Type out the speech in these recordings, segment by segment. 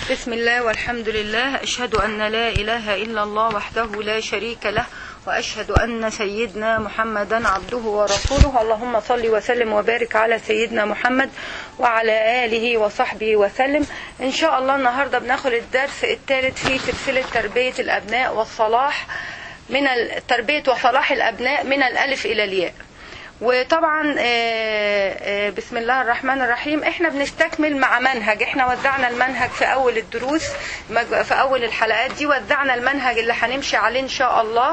بسم الله والحمد لله أشهد أن لا إله إلا الله وحده لا شريك له وأشهد أن سيدنا محمدا عبده ورسوله اللهم صل وسلم وبارك على سيدنا محمد وعلى آله وصحبه وسلم إن شاء الله النهاردة بناخد الدرس الثالث في سلسلة تربية الأبناء والصلاح من ال- تربية وصلاح الأبناء من الألف إلى الياء وطبعا آه، آه، بسم الله الرحمن الرحيم احنا بنستكمل مع منهج احنا وزعنا المنهج في اول الدروس مج- في اول الحلقات دي وزعنا المنهج اللي هنمشي عليه ان شاء الله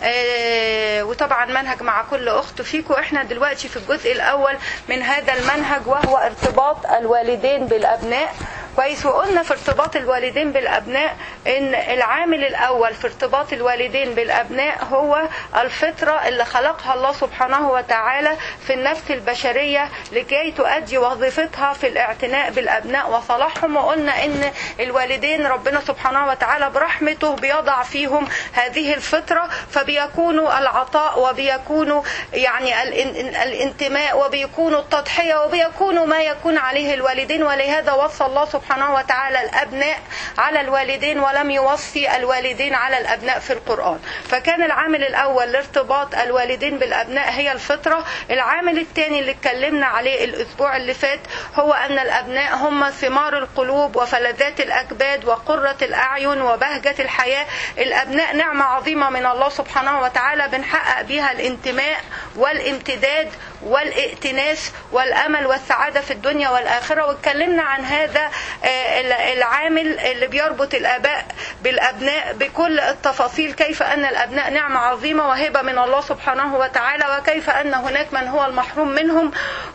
آه، وطبعا منهج مع كل اخت فيكم احنا دلوقتي في الجزء الاول من هذا المنهج وهو ارتباط الوالدين بالابناء كويس وقلنا في ارتباط الوالدين بالابناء ان العامل الاول في ارتباط الوالدين بالابناء هو الفطره اللي خلقها الله سبحانه وتعالى في النفس البشريه لكي تؤدي وظيفتها في الاعتناء بالابناء وصلاحهم وقلنا ان الوالدين ربنا سبحانه وتعالى برحمته بيضع فيهم هذه الفطره فبيكونوا العطاء وبيكونوا يعني الان- الانتماء وبيكونوا التضحيه وبيكونوا ما يكون عليه الوالدين ولهذا وصى الله سبحانه وتعالى الابناء على الوالدين ولم يوصي الوالدين على الابناء في القران فكان العامل الاول لارتباط الوالدين بالابناء هي الفطره العامل الثاني اللي اتكلمنا عليه الاسبوع اللي فات هو ان الابناء هم ثمار القلوب وفلذات الاكباد وقره الاعين وبهجه الحياه الابناء نعمه عظيمه من الله سبحانه وتعالى بنحقق بها الانتماء والامتداد والائتناس والامل والسعاده في الدنيا والاخره واتكلمنا عن هذا آه، العامل اللي بيربط الاباء بالابناء بكل التفاصيل كيف ان الابناء نعمه عظيمه وهبه من الله سبحانه وتعالى وكيف ان هناك من هو المحروم منهم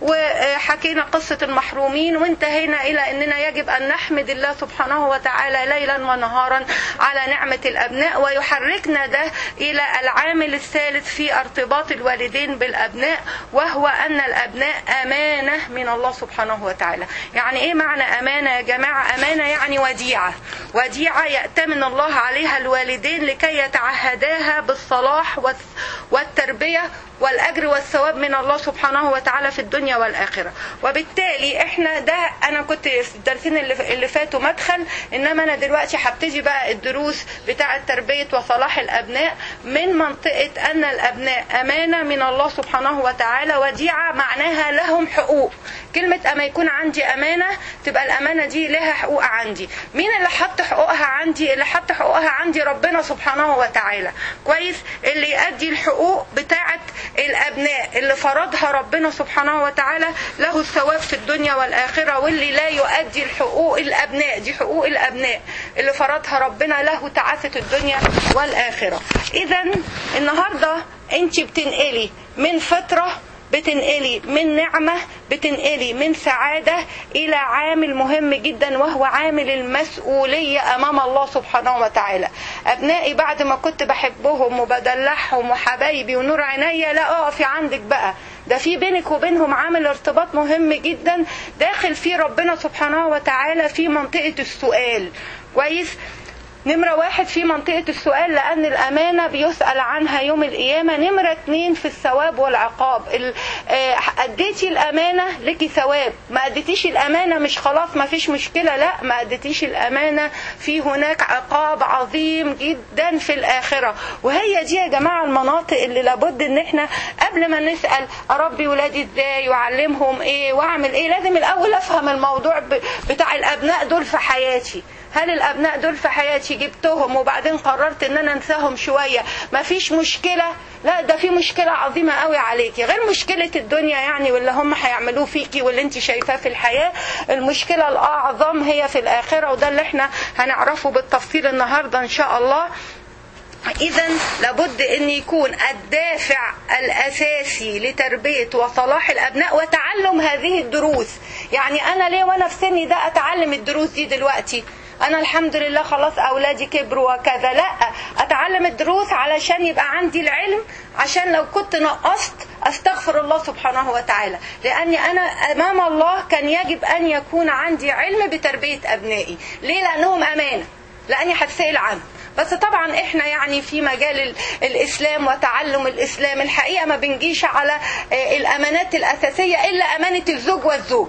وحكينا قصه المحرومين وانتهينا الى اننا يجب ان نحمد الله سبحانه وتعالى ليلا ونهارا على نعمه الابناء ويحركنا ده الى العامل الثالث في ارتباط الوالدين بالابناء وهو ان الابناء امانه من الله سبحانه وتعالى يعني ايه معنى امانه يا جماعه امانه يعني وديعه وديعه ياتمن الله عليها الوالدين لكي يتعهداها بالصلاح والس- والتربيه والاجر والثواب من الله سبحانه وتعالى في الدنيا والاخره وبالتالي احنا ده انا كنت في الدرسين اللي اللي فاتوا مدخل انما انا دلوقتي هبتدي بقى الدروس بتاعه تربيه وصلاح الابناء من منطقه ان الابناء امانه من الله سبحانه وتعالى وديعه معناها لهم حقوق كلمه اما يكون عندي امانه تبقى الامانه دي لها حقوق عندي مين اللي حط حقوقها عندي اللي حط حقوقها عندي ربنا سبحانه وتعالى كويس اللي يؤدي الحقوق بتاعه الابناء اللي فرضها ربنا سبحانه وتعالى له الثواب في الدنيا والاخره واللي لا يؤدي الحقوق الابناء دي حقوق الابناء اللي فرضها ربنا له تعاسه الدنيا والاخره اذا النهارده انت بتنقلي من فطره بتنقلي من نعمة بتنقلي من سعادة إلى عامل مهم جدا وهو عامل المسؤولية أمام الله سبحانه وتعالى أبنائي بعد ما كنت بحبهم وبدلعهم وحبايبي ونور عينيا لا أقفي عندك بقى ده في بينك وبينهم عامل ارتباط مهم جدا داخل فيه ربنا سبحانه وتعالى في منطقة السؤال كويس نمرة واحد في منطقة السؤال لأن الأمانة بيسأل عنها يوم القيامة نمرة اتنين في الثواب والعقاب ال- آه، أديتي الأمانة لك ثواب ما أديتيش الأمانة مش خلاص ما فيش مشكلة لا ما أديتيش الأمانة في هناك عقاب عظيم جدا في الآخرة وهي دي يا جماعة المناطق اللي لابد ان احنا قبل ما نسأل أربي ولادي ازاي وأعلمهم ايه وأعمل ايه لازم الأول أفهم الموضوع ب- بتاع الأبناء دول في حياتي هل الابناء دول في حياتي جبتهم وبعدين قررت ان انا انساهم شويه مفيش مشكله لا ده في مشكله عظيمه قوي عليكي غير مشكله الدنيا يعني واللي هم هيعملوه فيكي واللي انت شايفاه في الحياه المشكله الاعظم هي في الاخره وده اللي احنا هنعرفه بالتفصيل النهارده ان شاء الله إذا لابد أن يكون الدافع الأساسي لتربية وصلاح الأبناء وتعلم هذه الدروس يعني أنا ليه وأنا في سني ده أتعلم الدروس دي دلوقتي أنا الحمد لله خلاص أولادي كبروا وكذا لا أتعلم الدروس علشان يبقى عندي العلم عشان لو كنت نقصت أستغفر الله سبحانه وتعالى لأني أنا أمام الله كان يجب أن يكون عندي علم بتربية أبنائي ليه لأنهم أمانة لأني هتسأل عنهم بس طبعا احنا يعني في مجال ال- الاسلام وتعلم الاسلام الحقيقه ما بنجيش على آه، الامانات الاساسيه الا امانه الزوج والزوجه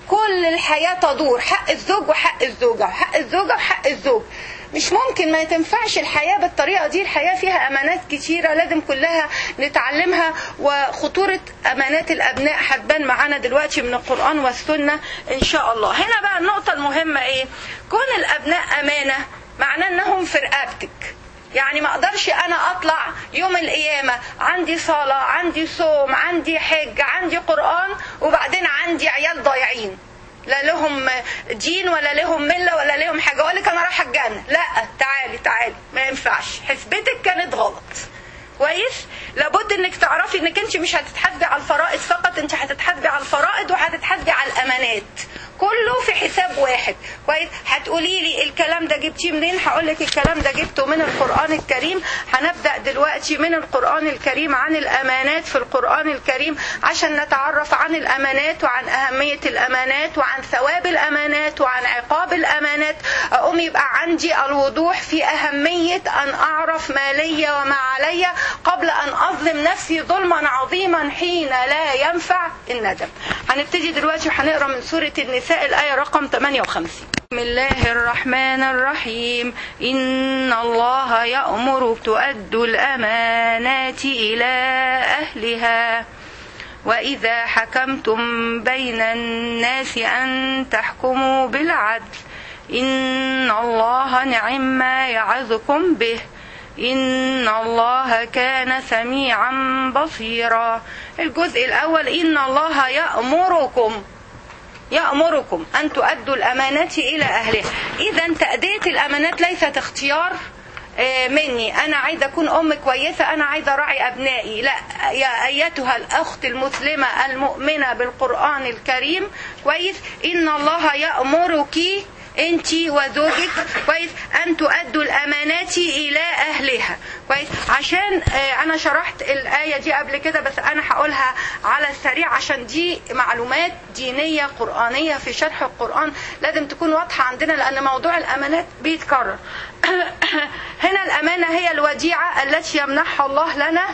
كل الحياة تدور حق الزوج وحق الزوجة وحق الزوجة وحق الزوج مش ممكن ما تنفعش الحياة بالطريقة دي الحياة فيها أمانات كتيرة لازم كلها نتعلمها وخطورة أمانات الأبناء هتبان معانا دلوقتي من القرآن والسنة إن شاء الله هنا بقى النقطة المهمة إيه كون الأبناء أمانة معناه أنهم في رقبتك يعني ما اقدرش انا اطلع يوم القيامة عندي صلاة عندي صوم عندي حج عندي قرآن وبعدين عندي عيال ضايعين لا لهم دين ولا لهم مله ولا لهم حاجه اقول لك انا رايحه الجنه لا تعالي تعالي ما ينفعش حسبتك كانت غلط كويس لابد انك تعرفي انك انت مش هتتحاسبي على الفرائض فقط انت هتتحاسبي على الفرائض وهتتحاسبي على الامانات كله في حساب واحد كويس هتقولي لي الكلام ده جبتيه منين هقول لك الكلام ده جبته من القران الكريم هنبدا دلوقتي من القران الكريم عن الامانات في القران الكريم عشان نتعرف عن الامانات وعن اهميه الامانات وعن ثواب الامانات وعن عقاب الامانات اقوم يبقى عندي الوضوح في اهميه ان اعرف ما لي وما علي قبل ان اظلم نفسي ظلما عظيما حين لا ينفع الندم هنبتدي دلوقتي وهنقرا من سوره النساء الايه رقم 58 بسم الله الرحمن الرحيم إن الله يأمر تؤدوا الأمانات إلى أهلها وإذا حكمتم بين الناس أن تحكموا بالعدل إن الله نعم ما يعظكم به إن الله كان سميعا بصيرا الجزء الأول إن الله يأمركم يأمركم أن تؤدوا الأمانات إلى أهلها إذا تأدية الأمانات ليست اختيار مني أنا عايزة أكون أم كويسة أنا عايزة أراعي أبنائي لا يا أيتها الأخت المسلمة المؤمنة بالقرآن الكريم كويس إن الله يأمرك انت وزوجك كويس ان تؤدوا الامانات الى اهلها كويس عشان انا شرحت الايه دي قبل كده بس انا هقولها على السريع عشان دي معلومات دينيه قرانيه في شرح القران لازم تكون واضحه عندنا لان موضوع الامانات بيتكرر هنا الامانه هي الوديعه التي يمنحها الله لنا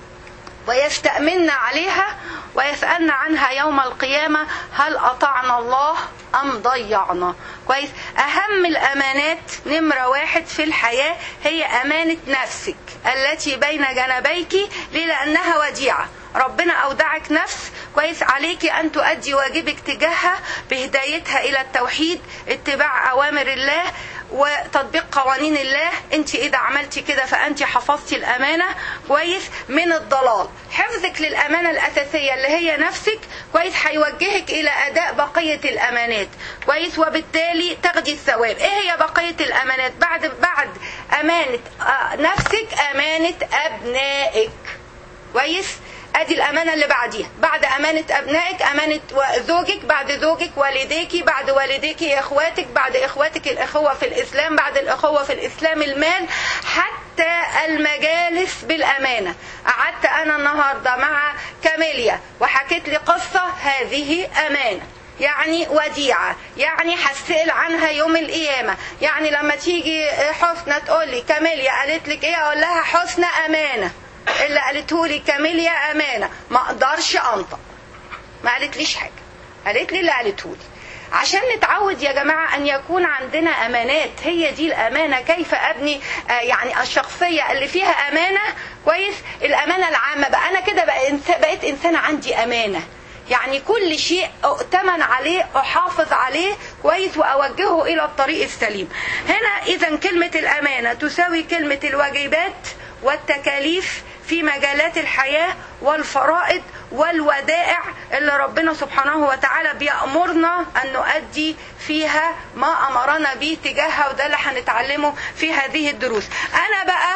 ويستأمن عليها ويسألنا عنها يوم القيامة هل أطعنا الله أم ضيعنا كويس أهم الأمانات نمرة واحد في الحياة هي أمانة نفسك التي بين جنبيك لأنها وديعة ربنا أودعك نفس كويس عليك أن تؤدي واجبك تجاهها بهدايتها إلى التوحيد اتباع أوامر الله وتطبيق قوانين الله انت اذا عملتي كده فانت حفظتي الامانه كويس من الضلال حفظك للامانه الاساسيه اللي هي نفسك كويس هيوجهك الى اداء بقيه الامانات كويس وبالتالي تاخدي الثواب ايه هي بقيه الامانات بعد بعد امانه نفسك امانه ابنائك كويس ادي الامانه اللي بعديها بعد امانه ابنائك امانه زوجك بعد زوجك والديك بعد والديك اخواتك بعد اخواتك الاخوه في الاسلام بعد الاخوه في الاسلام المال حتى المجالس بالامانه قعدت انا النهارده مع كاميليا وحكيت لي قصه هذه امانه يعني وديعة يعني هسأل عنها يوم القيامة يعني لما تيجي حسنى تقول لي كاميليا قالت لك ايه اقول لها حسنى امانه اللي قالته لي كاميليا امانه ما اقدرش انطق ما قالتليش حاجه قالت لي اللي قالته لي عشان نتعود يا جماعة أن يكون عندنا أمانات هي دي الأمانة كيف أبني آه يعني الشخصية اللي فيها أمانة كويس الأمانة العامة بقى أنا كده بقيت إنسانة عندي أمانة يعني كل شيء أؤتمن عليه أحافظ عليه كويس وأوجهه إلى الطريق السليم هنا إذا كلمة الأمانة تساوي كلمة الواجبات والتكاليف في مجالات الحياة والفرائض والودائع اللي ربنا سبحانه وتعالى بيأمرنا أن نؤدي فيها ما أمرنا به تجاهها وده اللي هنتعلمه في هذه الدروس أنا بقى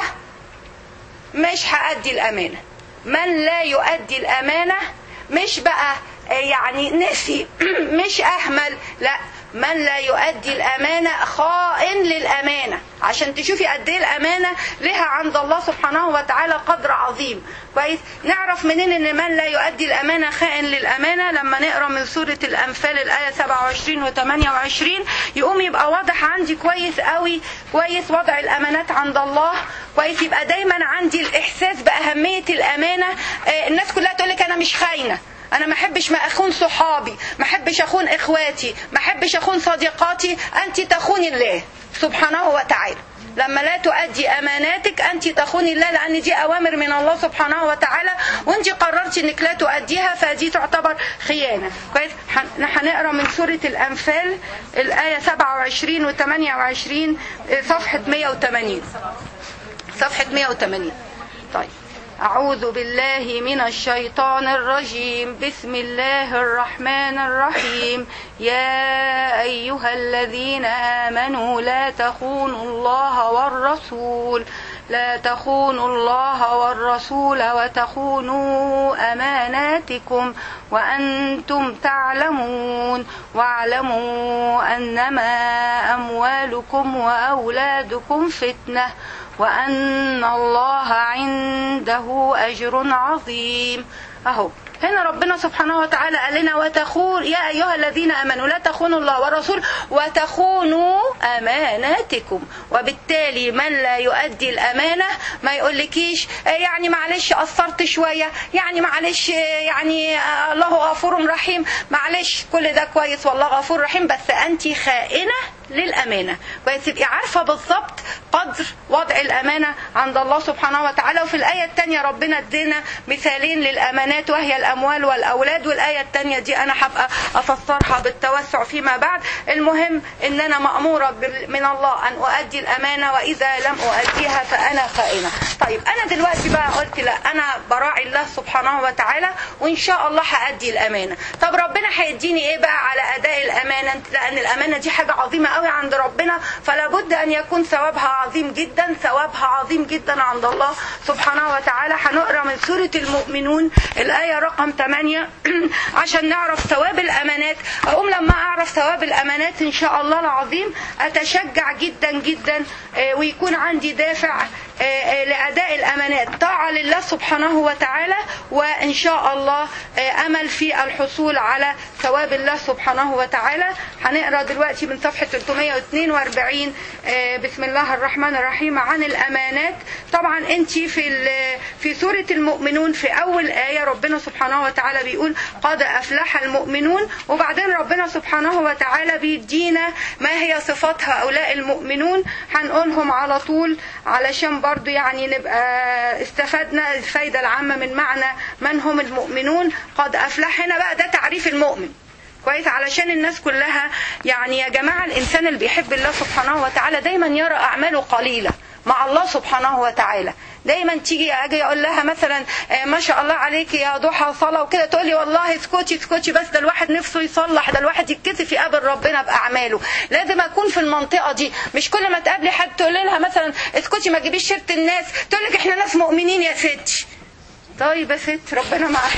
مش هأدي الأمانة من لا يؤدي الأمانة مش بقى يعني نسي مش أهمل لا من لا يؤدي الأمانة خائن للأمانة عشان تشوفي قد ايه الأمانة لها عند الله سبحانه وتعالى قدر عظيم كويس نعرف منين ان من لا يؤدي الأمانة خائن للأمانة لما نقرا من سورة الأنفال الآية 27 و 28 يقوم يبقى واضح عندي كويس قوي كويس وضع الأمانات عند الله كويس يبقى دايما عندي الإحساس بأهمية الأمانة الناس كلها تقول لك أنا مش خاينة انا ما احبش ما اخون صحابي ما احبش اخون اخواتي ما احبش اخون صديقاتي انت تخوني الله سبحانه وتعالى لما لا تؤدي اماناتك انت تخوني الله لان دي اوامر من الله سبحانه وتعالى وانت قررتي انك لا تؤديها فدي تعتبر خيانه كويس هن- هنقرا من سوره الانفال الايه 27 و 28 صفحه 180 صفحة 180 طيب أعوذ بالله من الشيطان الرجيم بسم الله الرحمن الرحيم يا أيها الذين آمنوا لا تخونوا الله والرسول لا تخونوا الله والرسول وتخونوا أماناتكم وأنتم تعلمون واعلموا أنما أموالكم وأولادكم فتنة وأن الله عنده أجر عظيم أهو هنا ربنا سبحانه وتعالى قال لنا وتخون يا أيها الذين آمنوا لا تخونوا الله والرسول وتخونوا أماناتكم وبالتالي من لا يؤدي الأمانة ما يقولكيش آه، يعني معلش قصرت شوية يعني معلش آه، يعني آه، الله غفور رحيم معلش كل ده كويس والله غفور رحيم بس أنت خائنة للأمانة كويس تبقي عارفة بالظبط قدر وضع الأمانة عند الله سبحانه وتعالى وفي الآية الثانية ربنا ادينا مثالين للأمانات وهي الأموال والأولاد والآية الثانية دي أنا هبقى أفسرها بالتوسع فيما بعد المهم إن أنا مأمورة بال- من الله أن أؤدي الأمانة وإذا لم أؤديها فأنا خائنة طيب أنا دلوقتي بقى قلت لا أنا براعي الله سبحانه وتعالى وإن شاء الله هأدي الأمانة طب ربنا هيديني إيه بقى على أداء الأمانة لأن الأمانة دي حاجة عظيمة قوي عند ربنا فلا بد أن يكون ثوابها عظيم جدا ثوابها عظيم جدا عند الله سبحانه وتعالى هنقرا من سورة المؤمنون الآية رقم 8 عشان نعرف ثواب الأمانات أقوم لما أعرف ثواب الأمانات إن شاء الله العظيم أتشجع جدا جدا آه، ويكون عندي دافع آه، آه، لأداء الأمانات طاعة لله سبحانه وتعالى وإن شاء الله آه، أمل في الحصول على ثواب الله سبحانه وتعالى هنقرا دلوقتي من صفحة 342 آه، بسم الله الرحمن الرحيم عن الأمانات طبعا أنت في ال- في سورة المؤمنون في أول آية ربنا سبحانه وتعالى بيقول قد أفلح المؤمنون وبعدين ربنا سبحانه وتعالى بيدينا ما هي صفات هؤلاء المؤمنون هنقولهم على طول علشان برضو يعني نبقى استفدنا الفايدة العامة من معنى من هم المؤمنون قد أفلح هنا بقى ده تعريف المؤمن كويس علشان الناس كلها يعني يا جماعة الإنسان اللي بيحب الله سبحانه وتعالى دايما يرى أعماله قليلة مع الله سبحانه وتعالى دايما تيجي اجي اقول لها مثلا آه، ما شاء الله عليك يا ضحى صلاه وكده تقول لي والله اسكتي اسكتي بس ده الواحد نفسه يصلح ده الواحد يتكسف يقابل ربنا باعماله لازم اكون في المنطقه دي مش كل ما تقابلي حد تقول لها مثلا اسكتي ما تجيبيش سيره الناس تقول لك احنا ناس مؤمنين يا ستي طيب يا ست ربنا معاك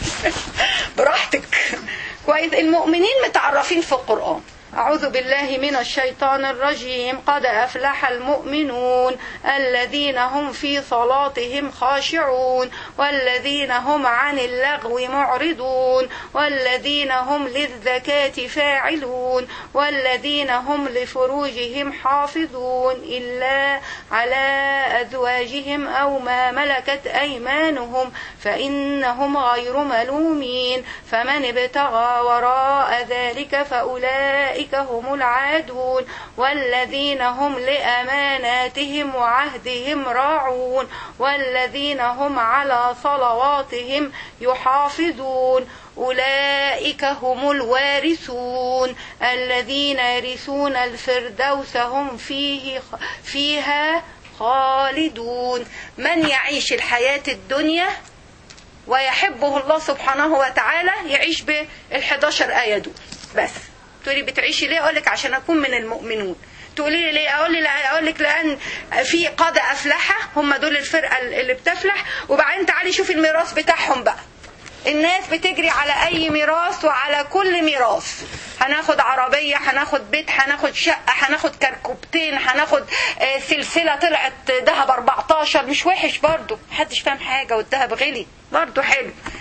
براحتك كويس المؤمنين متعرفين في القرآن أعوذ بالله من الشيطان الرجيم قد أفلح المؤمنون الذين هم في صلاتهم خاشعون والذين هم عن اللغو معرضون والذين هم للزكاة فاعلون والذين هم لفروجهم حافظون إلا على أزواجهم أو ما ملكت أيمانهم فإنهم غير ملومين فمن ابتغى وراء ذلك فأولئك هم العادون والذين هم لأماناتهم وعهدهم راعون والذين هم على صلواتهم يحافظون أولئك هم الوارثون الذين يرثون الفردوس هم فيه فيها خالدون من يعيش الحياة الدنيا ويحبه الله سبحانه وتعالى يعيش بال11 آية دول بس تقولي بتعيشي ليه اقول لك عشان اكون من المؤمنون تقولي لي ليه اقول لي اقول لك لان في قاد افلحه هم دول الفرقه اللي بتفلح وبعدين تعالي شوفي الميراث بتاعهم بقى الناس بتجري على اي ميراث وعلى كل ميراث هناخد عربية هناخد بيت هناخد شقة هناخد كركوبتين هناخد آه، سلسلة طلعت ذهب 14 مش وحش برضو محدش فاهم حاجة والذهب غلي برضو حلو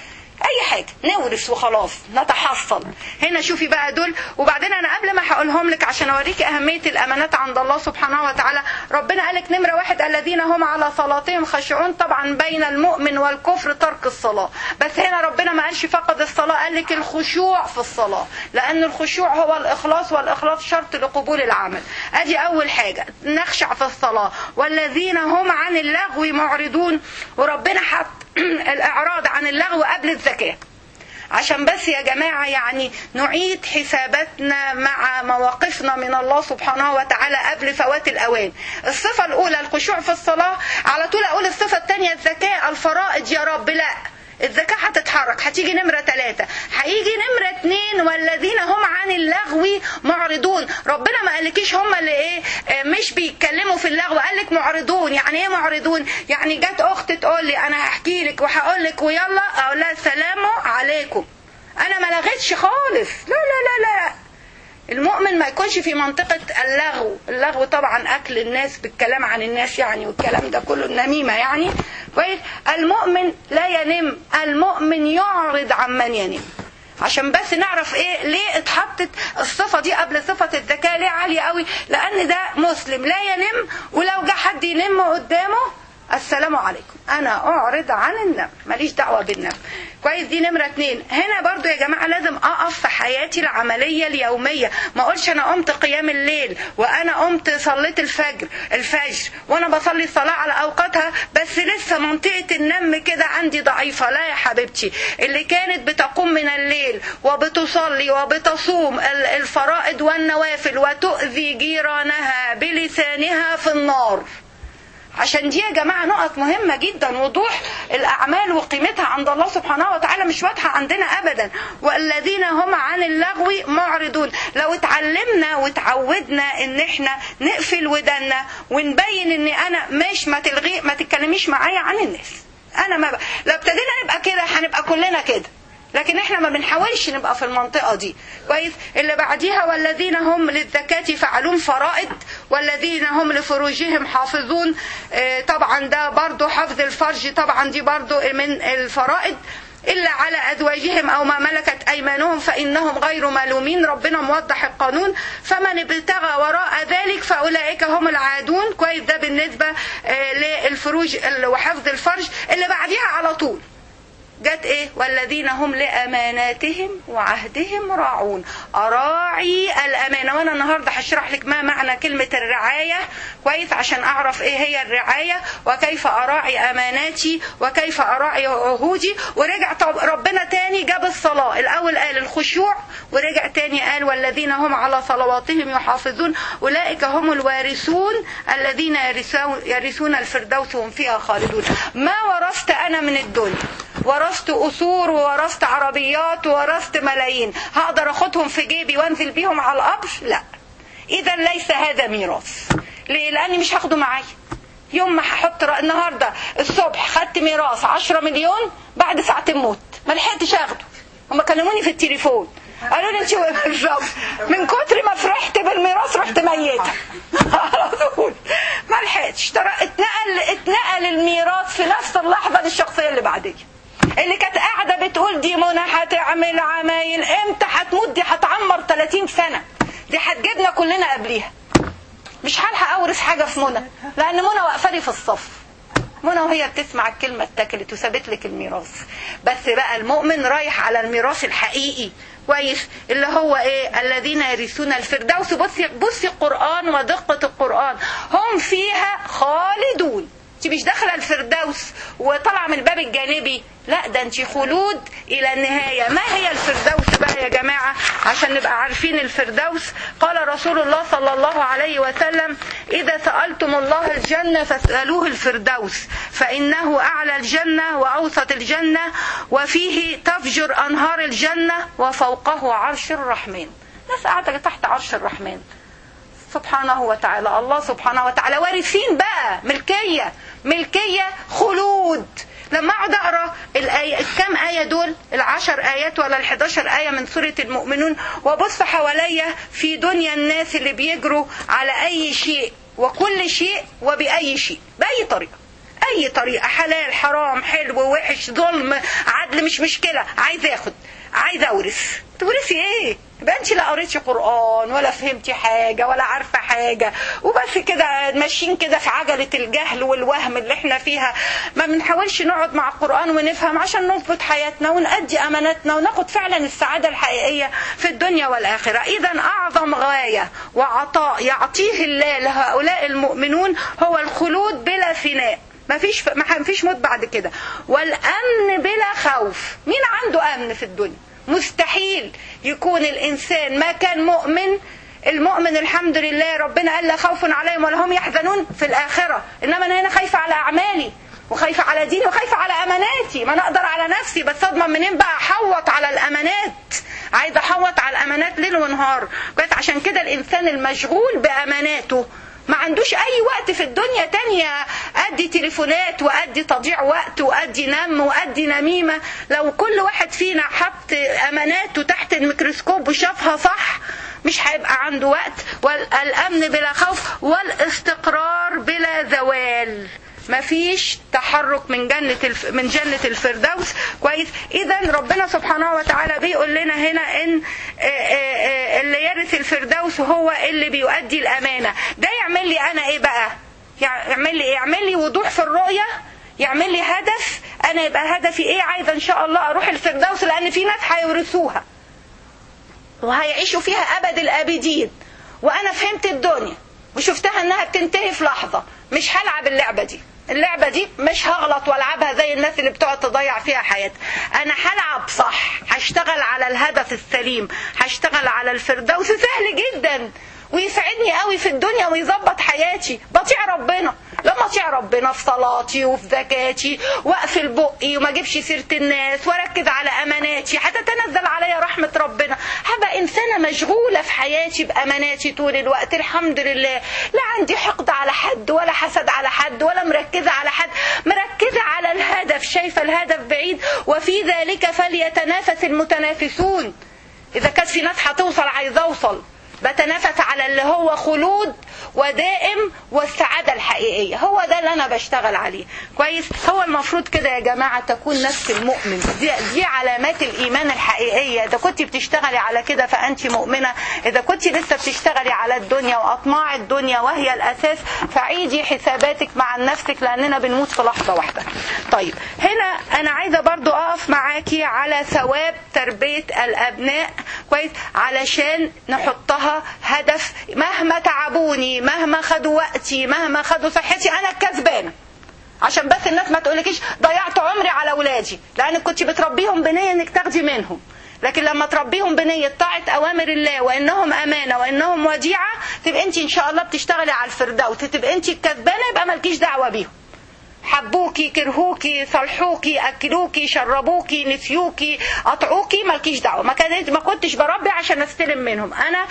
اي حاجه نورث وخلاص نتحصل هنا شوفي بقى دول وبعدين انا قبل ما هقولهم لك عشان اوريكي اهميه الامانات عند الله سبحانه وتعالى ربنا قالك نمره واحد الذين هم على صلاتهم خاشعون طبعا بين المؤمن والكفر ترك الصلاه بس هنا ربنا ما قالش فقد الصلاه قال لك الخشوع في الصلاه لان الخشوع هو الاخلاص والاخلاص شرط لقبول العمل ادي اول حاجه نخشع في الصلاه والذين هم عن اللغو معرضون وربنا حط الاعراض عن اللغو قبل الزكاه عشان بس يا جماعة يعني نعيد حساباتنا مع مواقفنا من الله سبحانه وتعالى قبل فوات الأوان الصفة الأولى الخشوع في الصلاة على طول أقول الصفة الثانية الزكاة الفرائض يا رب لا الزكاة هتتحرك هتيجي نمرة ثلاثة هيجي نمرة اتنين والذين هم عن اللغو معرضون ربنا ما قالكيش هم اللي ايه آه، مش بيتكلموا في اللغو قالك معرضون يعني ايه معرضون يعني جت اخت تقول لي انا هحكي لك وهقول لك ويلا اقول لها السلام عليكم انا ما لغيتش خالص لا لا لا لا المؤمن ما يكونش في منطقة اللغو اللغو طبعا أكل الناس بالكلام عن الناس يعني والكلام ده كله النميمة يعني كويس المؤمن لا ينم المؤمن يعرض عمن ينم عشان بس نعرف ايه ليه اتحطت الصفة دي قبل صفة الذكاء ليه عالية قوي لأن ده مسلم لا ينم ولو جه حد ينم قدامه السلام عليكم انا اعرض عن النم ماليش دعوه بالنم كويس دي نمره اتنين هنا برضو يا جماعه لازم اقف في حياتي العمليه اليوميه ما اقولش انا قمت قيام الليل وانا قمت صليت الفجر الفجر وانا بصلي الصلاه على اوقاتها بس لسه منطقه النم كده عندي ضعيفه لا يا حبيبتي اللي كانت بتقوم من الليل وبتصلي وبتصوم ال- الفرائض والنوافل وتؤذي جيرانها بلسانها في النار عشان دي يا جماعة نقط مهمة جدا وضوح الأعمال وقيمتها عند الله سبحانه وتعالى مش واضحة عندنا أبدا والذين هم عن اللغو معرضون لو اتعلمنا وتعودنا ان احنا نقفل ودنا ونبين ان انا مش ما تلغي ما تتكلميش معايا عن الناس انا ما ب... لو ابتدينا نبقى كده هنبقى كلنا كده لكن احنا ما بنحاولش نبقى في المنطقة دي كويس اللي بعديها والذين هم للزكاة فعلون فرائض والذين هم لفروجهم حافظون اه طبعا ده برضو حفظ الفرج طبعا دي برضو من الفرائض إلا على أزواجهم أو ما ملكت أيمانهم فإنهم غير ملومين ربنا موضح القانون فمن ابتغى وراء ذلك فأولئك هم العادون كويس ده بالنسبة اه للفروج وحفظ الفرج اللي بعديها على طول جت ايه والذين هم لاماناتهم وعهدهم راعون اراعي الامانه وانا النهارده هشرح لك ما معنى كلمه الرعايه كويس عشان اعرف ايه هي الرعايه وكيف اراعي اماناتي وكيف اراعي عهودي ورجع طب ربنا تاني جاب الصلاه الاول قال الخشوع ورجع تاني قال والذين هم على صلواتهم يحافظون اولئك هم الوارثون الذين يرثون يرثون الفردوس وهم فيها خالدون ما ورثت انا من الدنيا ورثت قصور وورثت عربيات وورثت ملايين هقدر اخدهم في جيبي وانزل بيهم على القبر لا اذا ليس هذا ميراث ليه لاني مش هاخده معايا يوم ما هحط رأ... النهارده الصبح خدت ميراث 10 مليون بعد ساعتين موت ما لحقتش اخده هم كلموني في التليفون قالوا لي انت بالظبط من كتر ما فرحت بالميراث رحت ميته على طول ما لحقتش ترى اتنقل اتنقل الميراث في نفس اللحظه للشخصيه اللي بعديه اللي كانت قاعده بتقول دي منى هتعمل عمايل امتى هتموت دي هتعمر 30 سنه دي هتجيبنا كلنا قبليها مش هلحق اورث حاجه في منى لان منى واقفه لي في الصف منى وهي بتسمع الكلمه اتكلت وسابت لك الميراث بس بقى المؤمن رايح على الميراث الحقيقي كويس اللي هو ايه الذين يرثون الفردوس بصي بصي القران ودقه القران هم فيها خالدون انت مش داخله الفردوس وطالعه من الباب الجانبي لا ده انت خلود الى النهايه ما هي الفردوس بقى يا جماعه عشان نبقى عارفين الفردوس قال رسول الله صلى الله عليه وسلم اذا سالتم الله الجنه فاسالوه الفردوس فانه اعلى الجنه واوسط الجنه وفيه تفجر انهار الجنه وفوقه عرش الرحمن ناس قاعده تحت عرش الرحمن سبحانه وتعالى الله سبحانه وتعالى وارثين بقى ملكية ملكية خلود لما اقعد اقرا الآية كم آية دول العشر آيات ولا الحداشر آية من سورة المؤمنون وابص حواليا في دنيا الناس اللي بيجروا على أي شيء وكل شيء وبأي شيء بأي طريقة باي طريقه حلال حرام حلو وحش ظلم عدل مش مشكله عايز اخد عايز اورث تورثي ايه يبقى انت لا قريتي قران ولا فهمتي حاجه ولا عارفه حاجه وبس كده ماشيين كده في عجله الجهل والوهم اللي احنا فيها ما بنحاولش نقعد مع القران ونفهم عشان نظبط حياتنا ونأدي اماناتنا وناخد فعلا السعاده الحقيقيه في الدنيا والاخره اذا اعظم غايه وعطاء يعطيه الله لهؤلاء المؤمنون هو الخلود بلا فناء ما فيش ما فيش موت بعد كده والامن بلا خوف مين عنده امن في الدنيا مستحيل يكون الانسان ما كان مؤمن المؤمن الحمد لله ربنا قال لا خوف عليهم ولا هم يحزنون في الاخره انما انا هنا خايفه على اعمالي وخايفه على ديني وخايفه على اماناتي ما انا اقدر على نفسي بس اضمن منين بقى احوط على الامانات عايزه احوط على الامانات ليل ونهار كويس عشان كده الانسان المشغول باماناته ما عندوش اي وقت في الدنيا تانية ادي تليفونات وادي تضييع وقت وادي نم وادي نميمة لو كل واحد فينا حط اماناته تحت الميكروسكوب وشافها صح مش هيبقى عنده وقت والامن بلا خوف والاستقرار بلا زوال مفيش تحرك من جنة الف... من جنة الفردوس كويس إذا ربنا سبحانه وتعالى بيقول لنا هنا إن اللي يرث الفردوس هو اللي بيؤدي الأمانة ده يعمل لي أنا إيه بقى؟ يعمل لي إيه؟ يعمل لي وضوح في الرؤية يعمل لي هدف أنا يبقى هدفي إيه عايزة إن شاء الله أروح الفردوس لأن في ناس هيورثوها وهيعيشوا فيها أبد الآبدين وأنا فهمت الدنيا وشفتها إنها بتنتهي في لحظة مش هلعب اللعبة دي اللعبة دي مش هغلط والعبها زي الناس اللي بتقعد تضيع فيها حياتها انا هلعب صح هشتغل على الهدف السليم هشتغل على الفردوس سهل جدا ويسعدني قوي في الدنيا ويظبط حياتي بطيع ربنا لما اطيع ربنا في صلاتي وفي زكاتي واقفل بقي وما اجيبش سيره الناس واركز على اماناتي هتتنزل عليا رحمه ربنا هبقى انسانه مشغوله في حياتي باماناتي طول الوقت الحمد لله لا عندي حقد على حد ولا حسد على حد ولا مركزه على حد مركزه على الهدف شايفه الهدف بعيد وفي ذلك فليتنافس المتنافسون اذا كانت في ناس هتوصل عايزه اوصل بتنافس على اللي هو خلود ودائم والسعادة الحقيقية هو ده اللي أنا بشتغل عليه كويس هو المفروض كده يا جماعة تكون نفس المؤمن دي, دي علامات الإيمان الحقيقية إذا كنت بتشتغلي على كده فأنت مؤمنة إذا كنت لسه بتشتغلي على الدنيا وأطماع الدنيا وهي الأساس فعيدي حساباتك مع نفسك لأننا بنموت في لحظة واحدة طيب هنا أنا عايزة برضو أقف معاكي على ثواب تربية الأبناء كويس علشان نحطها هدف مهما تعبوني مهما خدوا وقتي مهما خدوا صحتي انا الكسبانه عشان بس الناس ما تقولكيش ضيعت عمري على اولادي لانك كنت بتربيهم بنيه انك تاخدي منهم لكن لما تربيهم بنية طاعة أوامر الله وإنهم أمانة وإنهم وديعة تبقى أنت إن شاء الله بتشتغلي على الفردوس تبقى أنت الكسبانة يبقى مالكيش دعوة بيهم حبوكي كرهوكي صلحوكي اكلوكي شربوكي نسيوكي قطعوكي مالكيش دعوه ما كانت ما كنتش بربي عشان استلم منهم انا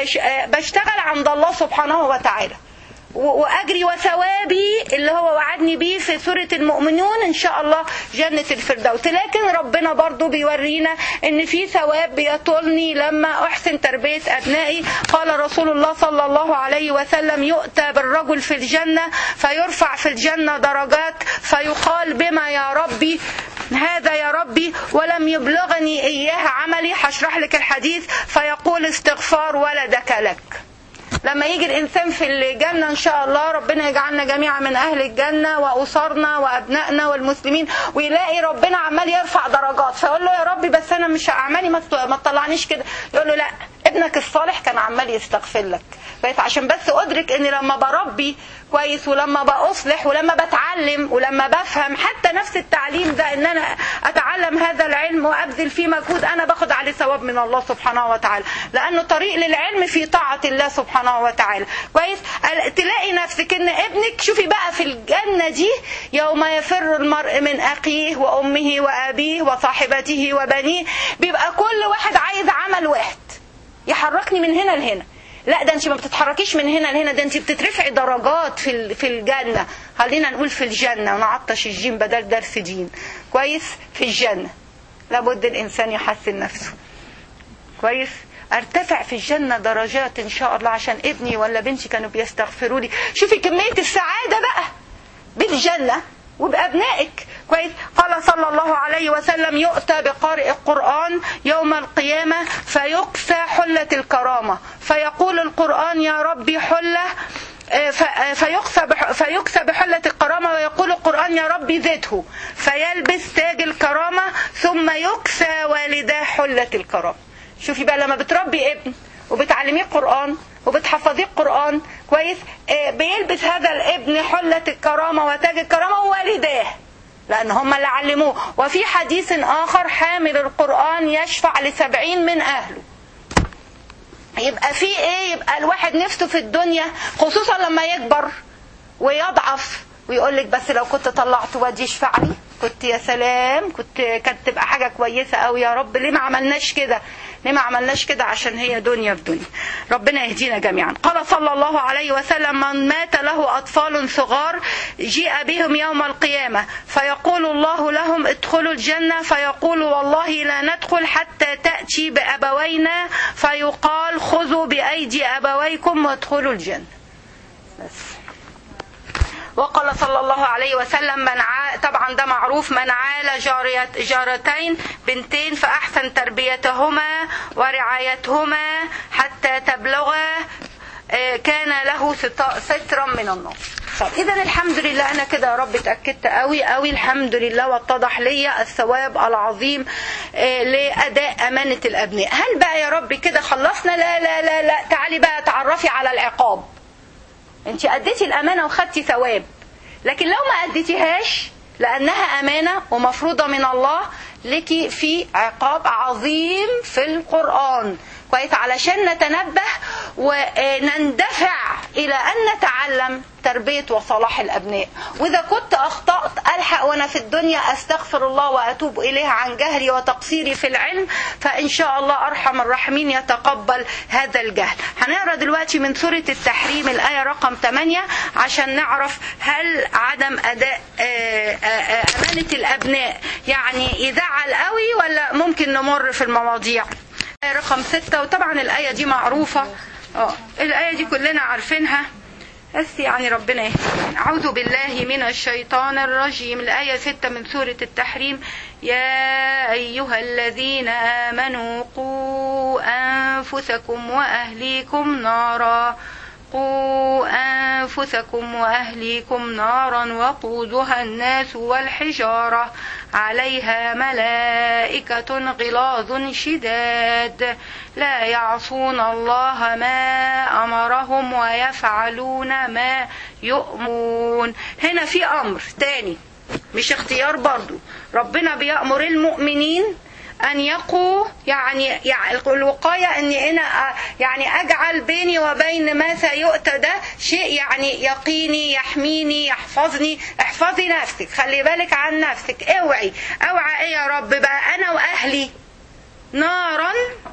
بشتغل عند الله سبحانه وتعالى واجري وثوابي اللي هو وعدني بيه في سوره المؤمنون ان شاء الله جنه الفردوس لكن ربنا برضو بيورينا ان في ثواب بيطولني لما احسن تربيه ابنائي قال رسول الله صلى الله عليه وسلم يؤتى بالرجل في الجنه فيرفع في الجنه درجات فيقال بما يا ربي هذا يا ربي ولم يبلغني اياه عملي هشرح لك الحديث فيقول استغفار ولدك لك لما يجي الانسان في الجنه ان شاء الله ربنا يجعلنا جميعا من اهل الجنه واسرنا وابنائنا والمسلمين ويلاقي ربنا عمال يرفع درجات فيقول له يا ربي بس انا مش اعمالي ما تطلعنيش كده يقول له لا ابنك الصالح كان عمال يستغفر لك كويس عشان بس ادرك ان لما بربي كويس ولما بأصلح ولما بتعلم ولما بفهم حتى نفس التعليم ده ان انا اتعلم هذا العلم وابذل فيه مجهود انا باخد عليه ثواب من الله سبحانه وتعالى لانه طريق للعلم في طاعة الله سبحانه وتعالى كويس تلاقي نفسك ان ابنك شوفي بقى في الجنة دي يوم يفر المرء من اخيه وامه وابيه وصاحبته وبنيه بيبقى كل واحد عايز عمل واحد يحركني من هنا لهنا لا ده انت ما بتتحركيش من هنا لهنا ده انت بتترفعي درجات في في الجنه خلينا نقول في الجنه ونعطش الجيم بدل درس دين كويس في الجنه لابد الانسان يحسن نفسه كويس ارتفع في الجنه درجات ان شاء الله عشان ابني ولا بنتي كانوا بيستغفروا لي شوفي كميه السعاده بقى بالجنه وبأبنائك كويس قال صلى الله عليه وسلم يؤتى بقارئ القرآن يوم القيامة فيكسى حلة الكرامة فيقول القرآن يا ربي حلة فيكسى فيكسى بحلة الكرامة ويقول القرآن يا ربي زده فيلبس تاج الكرامة ثم يكسى والداه حلة الكرامة شوفي بقى لما بتربي ابن وبتعلميه قرآن وبتحفظيه القرآن كويس بيلبس هذا الابن حلة الكرامة وتاج الكرامة ووالداه لأن هم اللي علموه وفي حديث آخر حامل القرآن يشفع لسبعين من أهله يبقى في ايه يبقى الواحد نفسه في الدنيا خصوصا لما يكبر ويضعف ويقول لك بس لو كنت طلعت وادي يشفع لي كنت يا سلام كنت كانت تبقى حاجه كويسه قوي يا رب ليه ما عملناش كده ليه ما عملناش كده عشان هي دنيا في دنيا ربنا يهدينا جميعا قال صلى الله عليه وسلم من مات له اطفال صغار جيء بهم يوم القيامه فيقول الله لهم ادخلوا الجنه فيقول والله لا ندخل حتى تاتي بابوينا فيقال خذوا بايدي ابويكم وادخلوا الجنه بس وقال صلى الله عليه وسلم من ع... طبعا ده معروف من عال جاريت جارتين بنتين فأحسن تربيتهما ورعايتهما حتى تبلغا كان له سترا من النار طب اذا الحمد لله انا كده يا رب اتاكدت قوي قوي الحمد لله واتضح لي الثواب العظيم لاداء امانه الابناء هل بقى يا رب كده خلصنا لا لا لا لا تعالي بقى تعرفي على العقاب انت اديتي الامانه وخدتي ثواب لكن لو ما اديتيهاش لانها امانه ومفروضه من الله لك في عقاب عظيم في القران كويس علشان نتنبه ونندفع الى ان نتعلم تربيه وصلاح الابناء واذا كنت اخطات الحق وانا في الدنيا استغفر الله واتوب اليه عن جهلي وتقصيري في العلم فان شاء الله ارحم الراحمين يتقبل هذا الجهل هنقرا دلوقتي من سوره التحريم الايه رقم 8 عشان نعرف هل عدم اداء امانه الابناء يعني يزعل قوي ولا ممكن نمر في المواضيع رقم ستة وطبعا الآية دي معروفة اه الآية دي كلنا عارفينها بس يعني ربنا يهدي أعوذ بالله من الشيطان الرجيم الآية ستة من سورة التحريم يا أيها الذين آمنوا قوا أنفسكم وأهليكم نارا قوا أنفسكم وأهليكم نارا وقودها الناس والحجارة عليها ملائكة غلاظ شداد لا يعصون الله ما أمرهم ويفعلون ما يؤمرون هنا في أمر تاني مش اختيار برضو ربنا بيأمر المؤمنين أن يقوا يعني, يعني الوقاية أني أنا يعني أجعل بيني وبين ما سيؤتى ده شيء يعني يقيني يحميني يحفظني احفظي نفسك خلي بالك عن نفسك اوعي اوعى ايه يا رب بقى أنا وأهلي نارا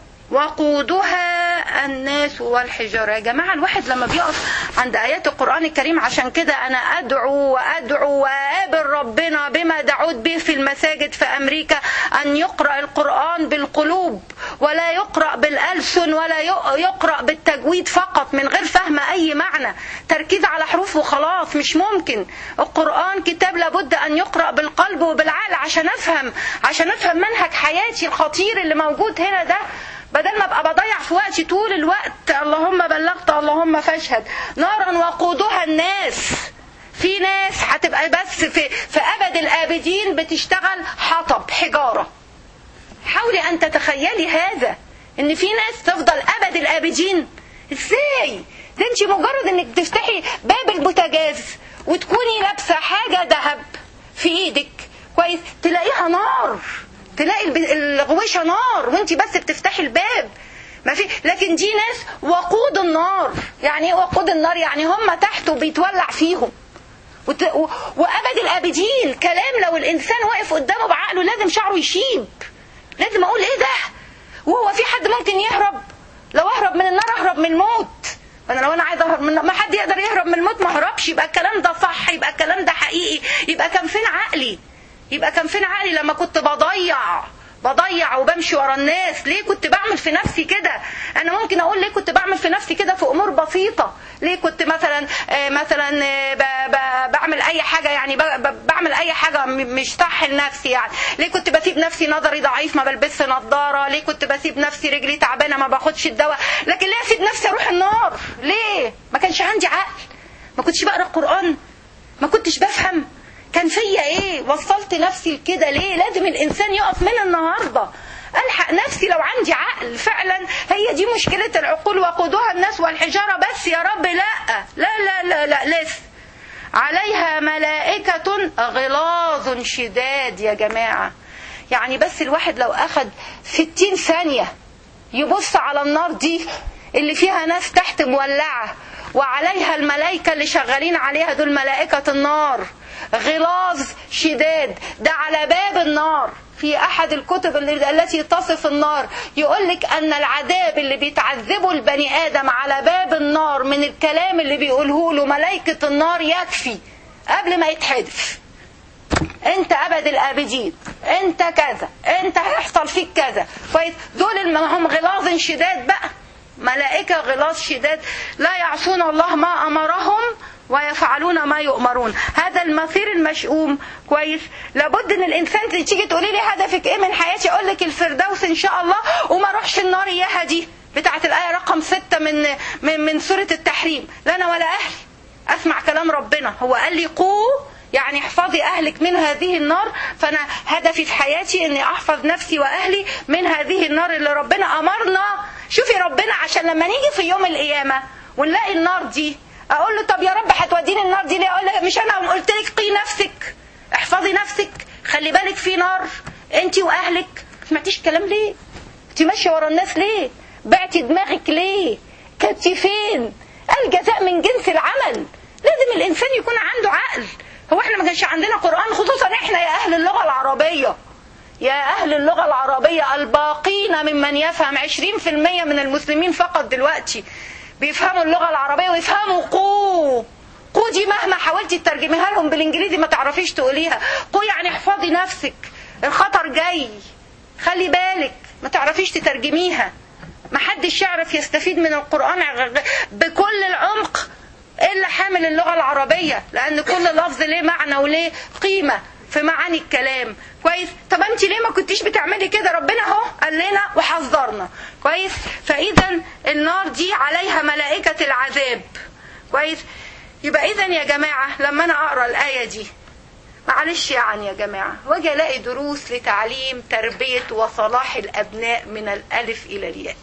وقودها الناس والحجارة يا جماعة الواحد لما بيقف عند آيات القرآن الكريم عشان كده أنا أدعو وأدعو وأقابل ربنا بما دعوت به في المساجد في أمريكا أن يقرأ القرآن بالقلوب ولا يقرأ بالألسن ولا يقرأ بالتجويد فقط من غير فهم أي معنى تركيز على حروف وخلاص مش ممكن القرآن كتاب لابد أن يقرأ بالقلب وبالعقل عشان أفهم عشان أفهم منهج حياتي الخطير اللي موجود هنا ده بدل ما ابقى بضيع في وقتي طول الوقت اللهم بلغت اللهم فاشهد نارا وقودها الناس في ناس هتبقى بس في في ابد الابدين بتشتغل حطب حجاره حاولي ان تتخيلي هذا ان في ناس تفضل ابد الابدين ازاي ده انت مجرد انك تفتحي باب البوتاجاز وتكوني لابسه حاجه ذهب في ايدك كويس تلاقيها نار تلاقي الغويشه نار وانت بس بتفتحي الباب ما في لكن دي ناس وقود النار يعني ايه وقود النار يعني هم تحت وبيتولع فيهم وت... و... وابد الابدين كلام لو الانسان واقف قدامه بعقله لازم شعره يشيب لازم اقول ايه ده وهو في حد ممكن يهرب لو اهرب من النار اهرب من الموت انا لو انا عايز اهرب من ما حد يقدر يهرب من الموت ما هربش يبقى الكلام ده صح يبقى الكلام ده حقيقي يبقى كان فين عقلي يبقى كان فين عقلي لما كنت بضيع بضيع وبمشي ورا الناس ليه كنت بعمل في نفسي كده انا ممكن اقول ليه كنت بعمل في نفسي كده في امور بسيطه ليه كنت مثلا آه مثلا آه بعمل اي حاجه حاجه يعني ب- ب- بعمل اي حاجه م- مش صح لنفسي يعني ليه كنت بسيب نفسي نظري ضعيف ما بلبسش نظاره ليه كنت بسيب نفسي رجلي تعبانه ما باخدش الدواء لكن ليه اسيب نفسي اروح النار ليه ما كانش عندي عقل ما كنتش بقرا القران ما كنتش بفهم كان فيا ايه وصلت نفسي لكده ليه لازم الانسان يقف من النهارده الحق نفسي لو عندي عقل فعلا هي دي مشكله العقول وقودها الناس والحجاره بس يا رب لا لا لا لا, لا لسه عليها ملائكة غلاظ شداد يا جماعة يعني بس الواحد لو أخد ستين ثانية يبص على النار دي اللي فيها ناس تحت مولعة وعليها الملائكة اللي شغالين عليها دول ملائكة النار غلاظ شداد ده على باب النار في أحد الكتب اللي- التي تصف النار يقول لك أن العذاب اللي بيتعذبه البني آدم على باب النار من الكلام اللي بيقوله له ملائكة النار يكفي قبل ما يتحدف انت ابد الابدين انت كذا انت هيحصل فيك كذا كويس دول اللي هم غلاظ شداد بقى ملائكة غلاظ شداد لا يعصون الله ما امرهم ويفعلون ما يؤمرون هذا المصير المشؤوم كويس لابد ان الانسان تيجي تقولي لي هدفك ايه من حياتي اقول لك الفردوس ان شاء الله وما اروحش النار اياها دي بتاعت الايه رقم ستة من من من سوره التحريم لا انا ولا اهلي اسمع كلام ربنا هو قال لي قوا يعني احفظي اهلك من هذه النار فانا هدفي في حياتي اني احفظ نفسي واهلي من هذه النار اللي ربنا امرنا شوفي ربنا عشان لما نيجي في يوم القيامه ونلاقي النار دي اقول له طب يا رب هتوديني النار دي ليه اقول له مش انا قلت لك قي نفسك احفظي نفسك خلي بالك في نار انت واهلك ما سمعتيش الكلام ليه انت ماشيه ورا الناس ليه بعتي دماغك ليه كنت فين الجزاء من جنس العمل لازم الانسان يكون عنده عقل هو احنا ما كانش عندنا قران خصوصا احنا يا اهل اللغه العربيه يا أهل اللغة العربية الباقين ممن يفهم 20% من المسلمين فقط دلوقتي بيفهموا اللغة العربية ويفهموا قو قو دي مهما حاولتي تترجميها لهم بالانجليزي ما تعرفيش تقوليها قو يعني احفظي نفسك الخطر جاي خلي بالك ما تعرفيش تترجميها ما حدش يعرف يستفيد من القرآن بكل العمق إلا حامل اللغة العربية لأن كل لفظ ليه معنى وليه قيمة في معاني الكلام كويس طب انت ليه ما كنتيش بتعملي كده ربنا اهو قال لنا وحذرنا كويس فاذا النار دي عليها ملائكة العذاب كويس يبقى اذا يا جماعة لما انا اقرا الآية دي معلش يعني يا جماعة واجي الاقي دروس لتعليم تربية وصلاح الابناء من الالف الى الياء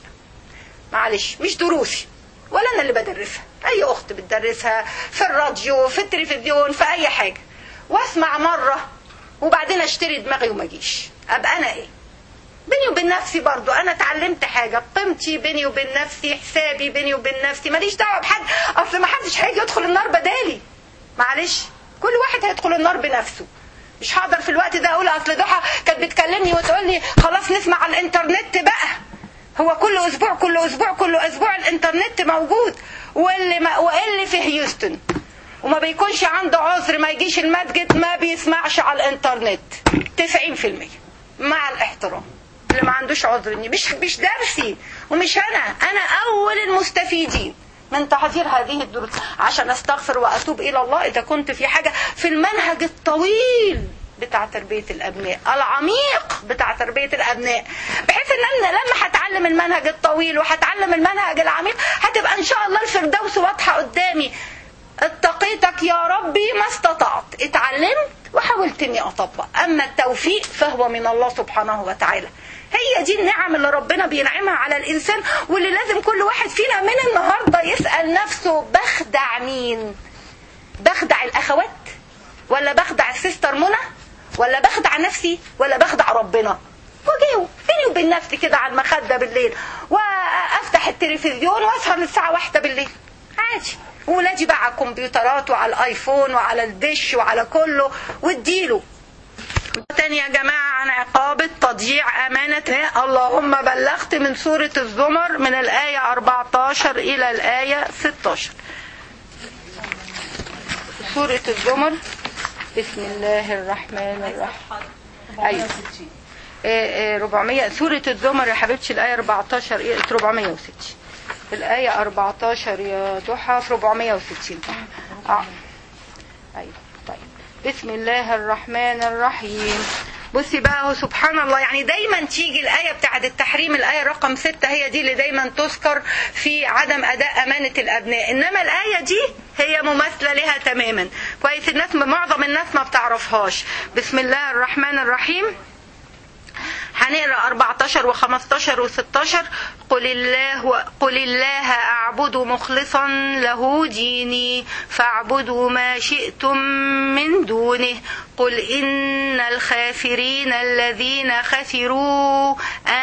معلش مش دروسي ولا انا اللي بدرسها اي اخت بتدرسها في الراديو في التلفزيون في اي حاجة واسمع مرة وبعدين اشتري دماغي وما اجيش ابقى انا ايه بيني وبين نفسي برضو انا اتعلمت حاجة قيمتي بيني وبين نفسي حسابي بيني وبين نفسي ماليش دعوة بحد اصل ما حدش هيجي يدخل النار بدالي معلش كل واحد هيدخل النار بنفسه مش هقدر في الوقت ده اقول اصل ضحى كانت بتكلمني وتقول لي خلاص نسمع على الانترنت بقى هو كل اسبوع كل اسبوع كل اسبوع الانترنت موجود واللي ما واللي في هيوستن وما بيكونش عنده عذر ما يجيش المسجد ما بيسمعش على الانترنت 90% مع الاحترام اللي ما عندوش عذر اني مش مش درسي ومش انا انا اول المستفيدين من تحضير هذه الدروس عشان استغفر واتوب الى الله اذا كنت في حاجه في المنهج الطويل بتاع تربية الأبناء العميق بتاع تربية الأبناء بحيث أن أنا لما هتعلم المنهج الطويل وهتعلم المنهج العميق هتبقى إن شاء الله الفردوس واضحة قدامي اتقيتك يا ربي ما استطعت اتعلمت وحاولت اني اطبق اما التوفيق فهو من الله سبحانه وتعالى هي دي النعم اللي ربنا بينعمها على الانسان واللي لازم كل واحد فينا من النهارده يسال نفسه بخدع مين بخدع الاخوات ولا بخدع السيستر منى ولا بخدع نفسي ولا بخدع ربنا واجاوب بيني وبين نفسي كده على المخده بالليل وافتح التلفزيون واسهر للساعه واحدة بالليل عادي وولادي بقى على الكمبيوترات وعلى الايفون وعلى الدش وعلى كله واديله تاني يا جماعة عن عقابة تضييع أمانة اللهم بلغت من سورة الزمر من الآية 14 إلى الآية 16 سورة الزمر بسم الله الرحمن الرحيم أيوة إيه إيه 400 سورة الزمر يا حبيبتي الآية 14 إيه 460 الآية 14 يا ضحى في 460 آه. أيوة طيب بسم الله الرحمن الرحيم بصي بقى هو سبحان الله يعني دايما تيجي الآية بتاعت التحريم الآية رقم ستة هي دي اللي دايما تذكر في عدم أداء أمانة الأبناء إنما الآية دي هي مماثلة لها تماما كويس الناس معظم الناس ما بتعرفهاش بسم الله الرحمن الرحيم هنقرا 14 و15 و16 قل الله قل الله اعبد مخلصا له ديني فاعبدوا ما شئتم من دونه قل ان الخاسرين الذين خسروا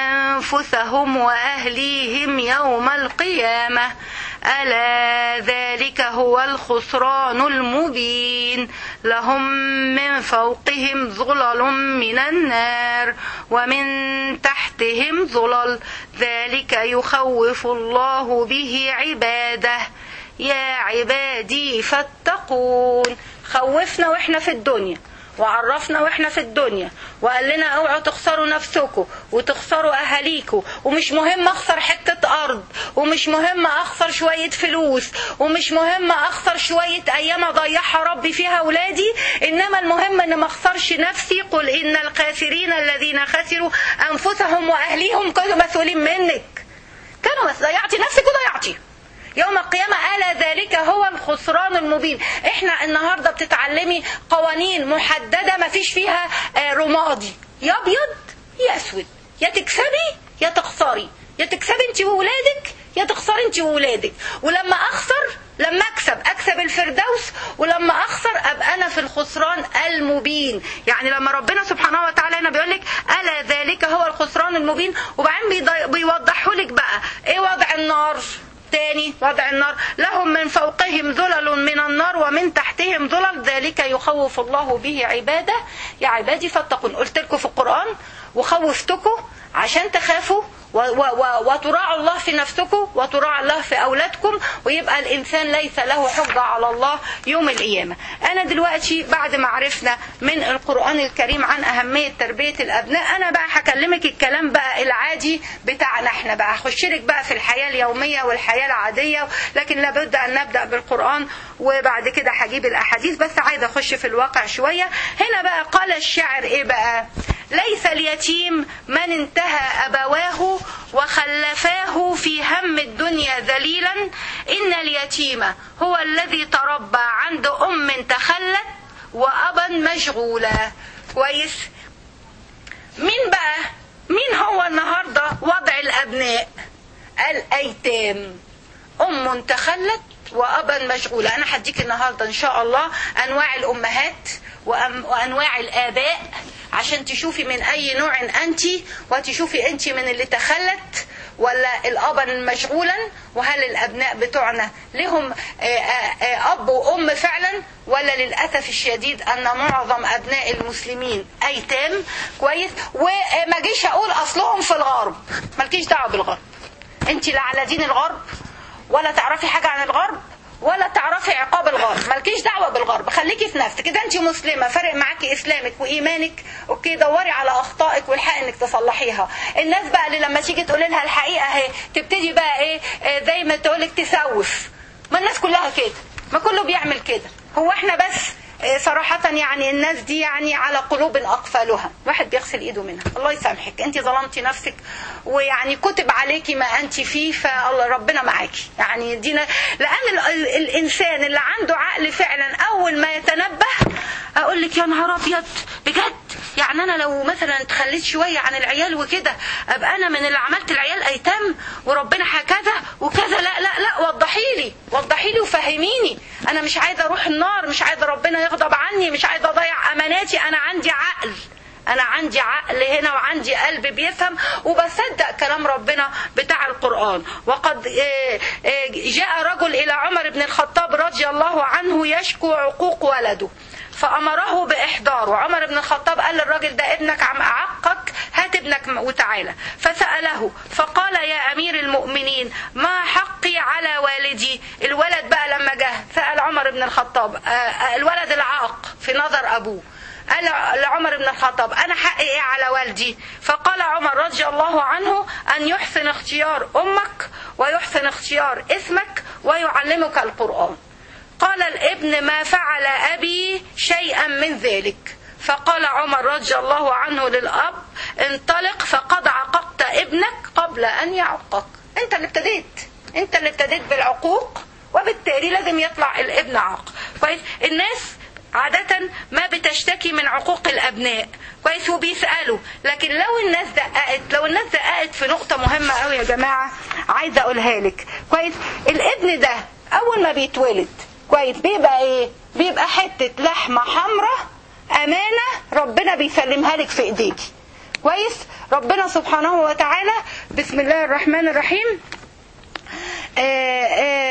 انفسهم واهليهم يوم القيامه ألا ذلك هو الخسران المبين لهم من فوقهم ظلل من النار ومن تحتهم ظلل ذلك يخوف الله به عباده يا عبادي فاتقون خوفنا واحنا في الدنيا وعرفنا واحنا في الدنيا وقال لنا اوعوا تخسروا نفسكم وتخسروا اهاليكم ومش مهم اخسر حته ارض ومش مهم اخسر شويه فلوس ومش مهم اخسر شويه ايام اضيعها ربي فيها اولادي انما المهم ان ما اخسرش نفسي قل ان الخاسرين الذين خسروا انفسهم واهليهم كانوا مسؤولين منك كانوا بس ضيعتي نفسك وضيعتي يوم القيامة ألا ذلك هو الخسران المبين احنا النهاردة بتتعلمي قوانين محددة ما فيش فيها رمادي يا ابيض يا اسود يا تكسبي يا تخسري يا تكسبي انت وولادك يا تخسري انت وولادك ولما اخسر لما اكسب اكسب الفردوس ولما اخسر ابقى انا في الخسران المبين يعني لما ربنا سبحانه وتعالى هنا بيقول لك الا ذلك هو الخسران المبين وبعدين بيوضحوا لك بقى ايه وضع النار تاني وضع النار لهم من فوقهم ظلل من النار ومن تحتهم ظلل ذلك يخوف الله به عباده يا عبادي فاتقون قلت لكم في القرآن وخوفتكم عشان تخافوا وتراعوا الله في نفسكم وتراعوا الله في أولادكم ويبقى الإنسان ليس له حجة على الله يوم القيامة أنا دلوقتي بعد ما عرفنا من القرآن الكريم عن أهمية تربية الأبناء أنا بقى هكلمك الكلام بقى العادي بتاعنا احنا بقى هخشلك بقى في الحياة اليومية والحياة العادية لكن لابد أن نبدأ بالقرآن وبعد كده هجيب الأحاديث بس عايزة أخش في الواقع شوية هنا بقى قال الشاعر إيه بقى ليس اليتيم من انتهى أبواه وخلفاه في هم الدنيا ذليلا إن اليتيم هو الذي تربى عند أم تخلت وأبا مشغولا كويس مين بقى مين هو النهاردة وضع الأبناء الأيتام أم تخلت وأبا مشغولة أنا هديك النهاردة إن شاء الله أنواع الأمهات وأنواع الآباء عشان تشوفي من أي نوع أنت وتشوفي أنت من اللي تخلت ولا الأب مشغولا وهل الأبناء بتوعنا لهم أب وأم فعلا ولا للأسف الشديد أن معظم أبناء المسلمين أيتام كويس وما جيش أقول أصلهم في الغرب مالكيش دعوة بالغرب أنت لا على دين الغرب ولا تعرفي حاجة عن الغرب ولا تعرفي عقاب الغرب مالكيش دعوه بالغرب خليكي في نفسك اذا انت مسلمه فارق معاكي اسلامك وايمانك اوكي دوري على اخطائك والحقي انك تصلحيها الناس بقى اللي لما تيجي تقولي لها الحقيقه اهي تبتدي بقى ايه زي ما تقولك تسوف ما الناس كلها كده ما كله بيعمل كده هو احنا بس صراحة يعني الناس دي يعني على قلوب أقفالها واحد بيغسل إيده منها الله يسامحك أنت ظلمتي نفسك ويعني كتب عليكي ما أنت فيه فربنا معاكي يعني دي لأن ال ال الإنسان اللي عنده عقل فعلا أول ما يتنبه أقول لك يا نهار أبيض بجد يعني أنا لو مثلا تخليت شوية عن العيال وكده أبقى أنا من اللي عملت العيال أيتام وربنا هكذا وكذا لا لا لا وضحي لي وضحي لي وفهميني أنا مش عايزة أروح النار مش عايزة ربنا يغضب عني مش عايزة أضيع أماناتي أنا عندي عقل أنا عندي عقل هنا وعندي قلب بيفهم وبصدق كلام ربنا بتاع القرآن وقد جاء رجل إلى عمر بن الخطاب رضي الله عنه يشكو عقوق ولده فأمره بإحضاره عمر بن الخطاب قال للراجل ده ابنك عم أعقك هات ابنك وتعالى فسأله فقال يا أمير المؤمنين ما حقي على والدي الولد بقى لما جه سأل عمر بن الخطاب الولد العاق في نظر أبوه قال لعمر بن الخطاب أنا حقي إيه على والدي فقال عمر رضي الله عنه أن يحسن اختيار أمك ويحسن اختيار اسمك ويعلمك القرآن قال الابن ما فعل أبي شيئا من ذلك فقال عمر رضي الله عنه للأب انطلق فقد عققت ابنك قبل أن يعقك انت اللي ابتديت انت اللي ابتديت بالعقوق وبالتالي لازم يطلع الابن عاق كويس الناس عادة ما بتشتكي من عقوق الأبناء كويس وبيسألوا لكن لو الناس دققت لو الناس دققت في نقطة مهمة قوي يا جماعة عايزة أقولها لك كويس الابن ده أول ما بيتولد كويس بيبقى إيه بيبقى حتة لحمة حمراء أمانة ربنا بيسلمها لك في إيديكي كويس ربنا سبحانه وتعالى بسم الله الرحمن الرحيم آآ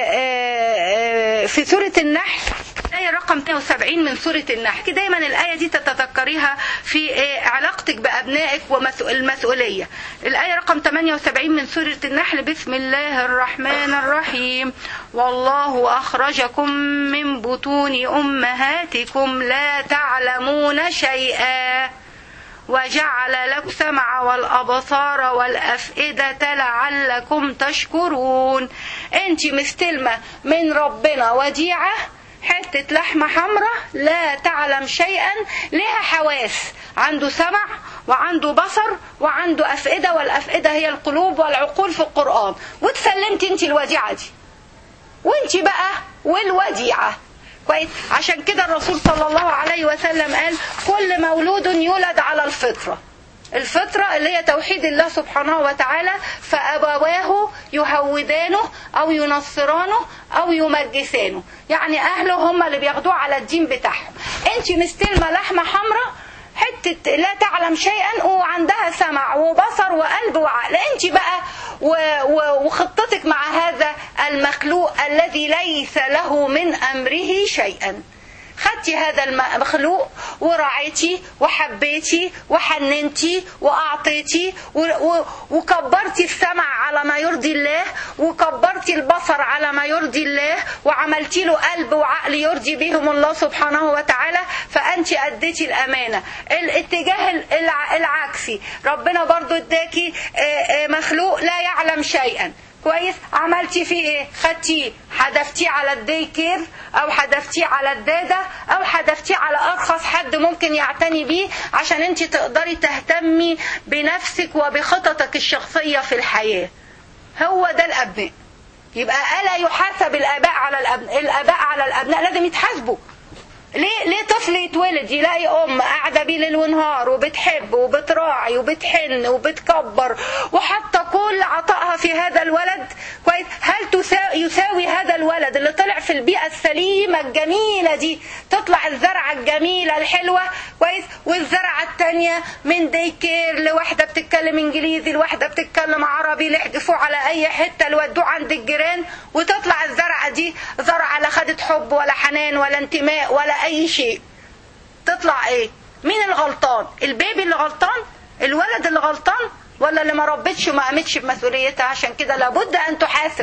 آآ في سورة النحل الآية رقم 72 من سورة النحل دايما الآية دي تتذكريها في علاقتك بأبنائك والمسؤولية الآية رقم 78 من سورة النحل بسم الله الرحمن الرحيم والله أخرجكم من بطون أمهاتكم لا تعلمون شيئا وجعل لكم السمع والأبصار والأفئدة لعلكم تشكرون انت مستلمة من ربنا وديعة حتة لحمة حمراء لا تعلم شيئا لها حواس عنده سمع وعنده بصر وعنده أفئدة والأفئدة هي القلوب والعقول في القرآن وتسلمت انت الوديعة دي وانت بقى والوديعة كويس عشان كده الرسول صلى الله عليه وسلم قال كل مولود يولد على الفطرة الفطرة اللي هي توحيد الله سبحانه وتعالى فأبواه يهودانه أو ينصرانه أو يمجسانه يعني أهله هم اللي بياخدوه على الدين بتاعهم أنت مستلمة لحمة حمراء حتة لا تعلم شيئا وعندها سمع وبصر وقلب وعقل انت بقى وخطتك مع هذا المخلوق الذي ليس له من أمره شيئا خدتي هذا المخلوق ورعيتي وحبيتي وحننتي واعطيتي وكبرتي السمع على ما يرضي الله وكبرتي البصر على ما يرضي الله وعملتي له قلب وعقل يرضي بهم الله سبحانه وتعالى فانت اديتي الامانه الاتجاه العكسي ربنا برضو اداكي مخلوق لا يعلم شيئا كويس عملتي فيه ايه خدتيه حدفتيه على الدي كير او حدفتيه على الداده او حدفتيه على ارخص حد ممكن يعتني بيه عشان انت تقدري تهتمي بنفسك وبخططك الشخصيه في الحياه هو ده الابناء يبقى الا يحاسب الاباء على الابناء الاباء على الابناء لازم يتحاسبوا ليه ليه طفل يتولد يلاقي ام قاعده بيه ليل ونهار وبتحب وبتراعي وبتحن وبتكبر وحتى كل عطائها في هذا الولد كويس هل تساوي يساوي هذا الولد اللي طلع في البيئه السليمه الجميله دي تطلع الزرعه الجميله الحلوه كويس والزرعه الثانيه من دي كير لواحده بتتكلم انجليزي لواحده بتتكلم عربي اللي يحدفوه على اي حته لودوه عند الجيران وتطلع الزرعه دي زرعه لا خدت حب ولا حنان ولا انتماء ولا اي شيء تطلع ايه مين الغلطان البيبي اللي غلطان الولد اللي غلطان ولا اللي ما ربتش وما قامتش بمسؤوليتها عشان كده لابد ان تحاسب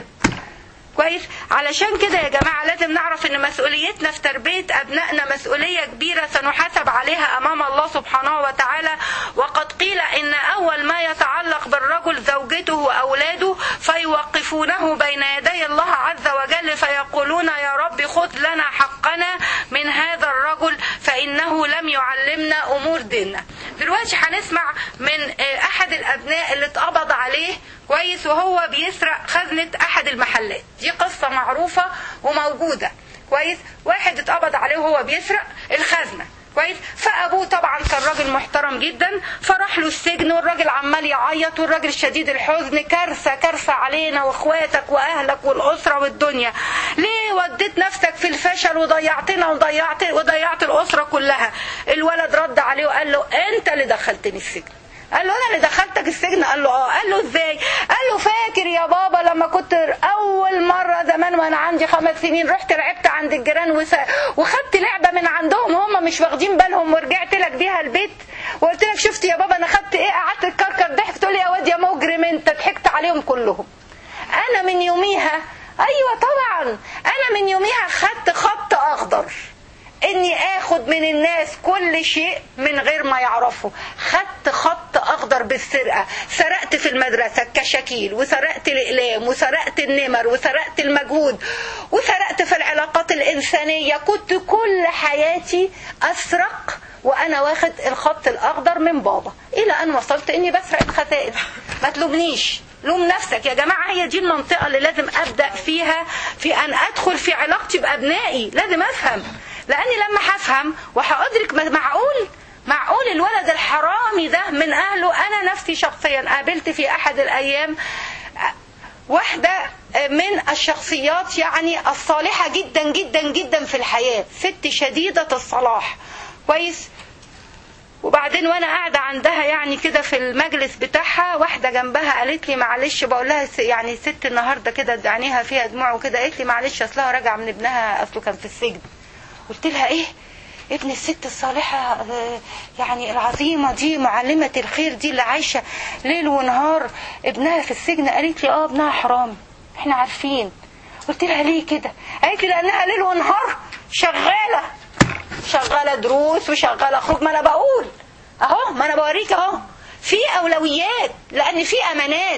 كويس علشان كده يا جماعة لازم نعرف ان مسؤوليتنا في تربية ابنائنا مسؤولية كبيرة سنحاسب عليها امام الله سبحانه وتعالى وقد قيل ان اول ما يتعلق بالرجل زوجته واولاده فيوقفونه بين يدي الله عز وجل فيقولون يا رب خذ لنا حقنا من هذا الرجل فانه لم يعلمنا امور ديننا دلوقتي هنسمع من احد الابناء اللي اتقبض عليه كويس وهو بيسرق خزنة احد المحلات دي قصة معروفة وموجودة كويس واحد اتقبض عليه وهو بيسرق الخزنة كويس فابوه طبعا كان راجل محترم جدا فراح له السجن والراجل عمال يعيط والراجل شديد الحزن كارثه كارثه علينا واخواتك واهلك والاسره والدنيا ليه وديت نفسك في الفشل وضيعتنا وضيعت وضيعت الاسره كلها الولد رد عليه وقال له انت اللي دخلتني السجن قال له انا اللي دخلتك السجن قال له اه قال له ازاي قال له فاكر يا بابا لما كنت اول مره زمان وانا عندي خمس سنين رحت لعبت عند الجيران وس... وخدت لعبه من عندهم هم مش واخدين بالهم ورجعت لك بيها البيت وقلت لك شفت يا بابا انا خدت ايه قعدت تكركر ضحك تقول لي يا واد يا مجرم انت ضحكت عليهم كلهم انا من يوميها ايوه طبعا انا من يوميها خدت خط اخضر اني اخد من الناس كل شيء من غير ما يعرفوا خدت خط اخضر الاخضر بالسرقه سرقت في المدرسه الكشاكيل وسرقت الاقلام وسرقت النمر وسرقت المجهود وسرقت في العلاقات الانسانيه كنت كل حياتي اسرق وانا واخد الخط الاخضر من بابا الى ان وصلت اني بسرق الخسائر ما تلومنيش لوم نفسك يا جماعة هي دي المنطقة اللي لازم أبدأ فيها في أن أدخل في علاقتي بأبنائي لازم أفهم لأني لما هفهم وهأدرك معقول معقول الولد الحرامي ده من أهله أنا نفسي شخصيا قابلت في أحد الأيام واحدة من الشخصيات يعني الصالحة جدا جدا جدا في الحياة ست شديدة الصلاح كويس وبعدين وانا قاعده عندها يعني كده في المجلس بتاعها واحده جنبها قالت لي معلش بقول لها يعني ست النهارده كده عينيها فيها دموع وكده قالت لي معلش اصلها راجعه من ابنها اصله كان في السجن قلت لها ايه ابن الست الصالحة يعني العظيمة دي معلمة الخير دي اللي عايشة ليل ونهار ابنها في السجن قالت لي اه ابنها حرامي احنا عارفين قلت لها ليه كده قالت لي لانها ليل ونهار شغالة شغالة دروس وشغالة خروج ما انا بقول اهو ما انا بوريك اهو في اولويات لان في امانات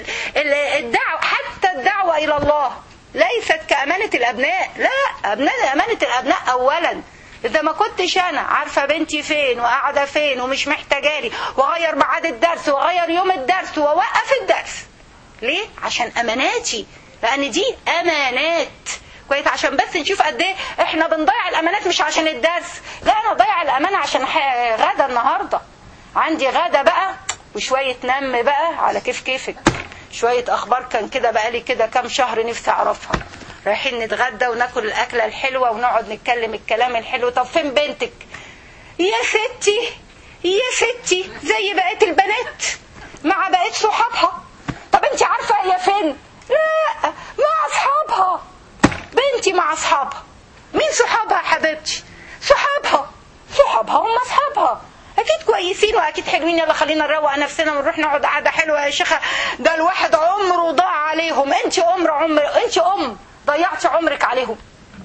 الدعوة حتى الدعوة الى الله ليست كأمانة الابناء لا ابناء امانة الابناء اولا اذا ما كنتش انا عارفه بنتي فين وقاعده فين ومش محتاجالي واغير ميعاد الدرس واغير يوم الدرس واوقف الدرس ليه عشان اماناتي لان دي امانات كويس عشان بس نشوف قد ايه احنا بنضيع الامانات مش عشان الدرس لا انا ضيع الامانه عشان غدا النهارده عندي غدا بقى وشويه نم بقى على كيف كيفك شويه اخبار كان كده بقى لي كده كام شهر نفسي اعرفها رايحين نتغدى وناكل الاكله الحلوه ونقعد نتكلم الكلام الحلو طب فين بنتك يا ستي يا ستي زي بقيه البنات مع بقيه صحابها طب انت عارفه هي فين لا مع اصحابها بنتي مع اصحابها مين صحابها حبيبتي صحابها صحابها هم اصحابها اكيد كويسين واكيد حلوين يلا خلينا نروق نفسنا ونروح نقعد قعده حلوه يا شيخه ده الواحد عمره ضاع عليهم انت عمر عمر انت ام ضيعت عمرك عليهم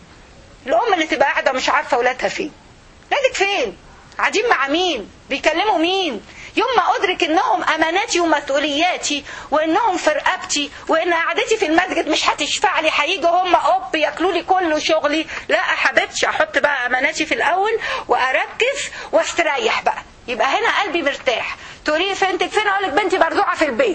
الام اللي تبقى قاعده مش عارفه ولادها فين ولادك فين قاعدين مع مين بيكلموا مين يوم ما ادرك انهم اماناتي ومسؤولياتي وانهم في رقبتي وان قعدتي في المسجد مش هتشفع لي هيجوا هم اب ياكلوا لي كل شغلي لا يا حبيبتي احط بقى اماناتي في الاول واركز واستريح بقى يبقى هنا قلبي مرتاح تقولي لي فنتك فين اقول لك بنتي مرزوعه في البيت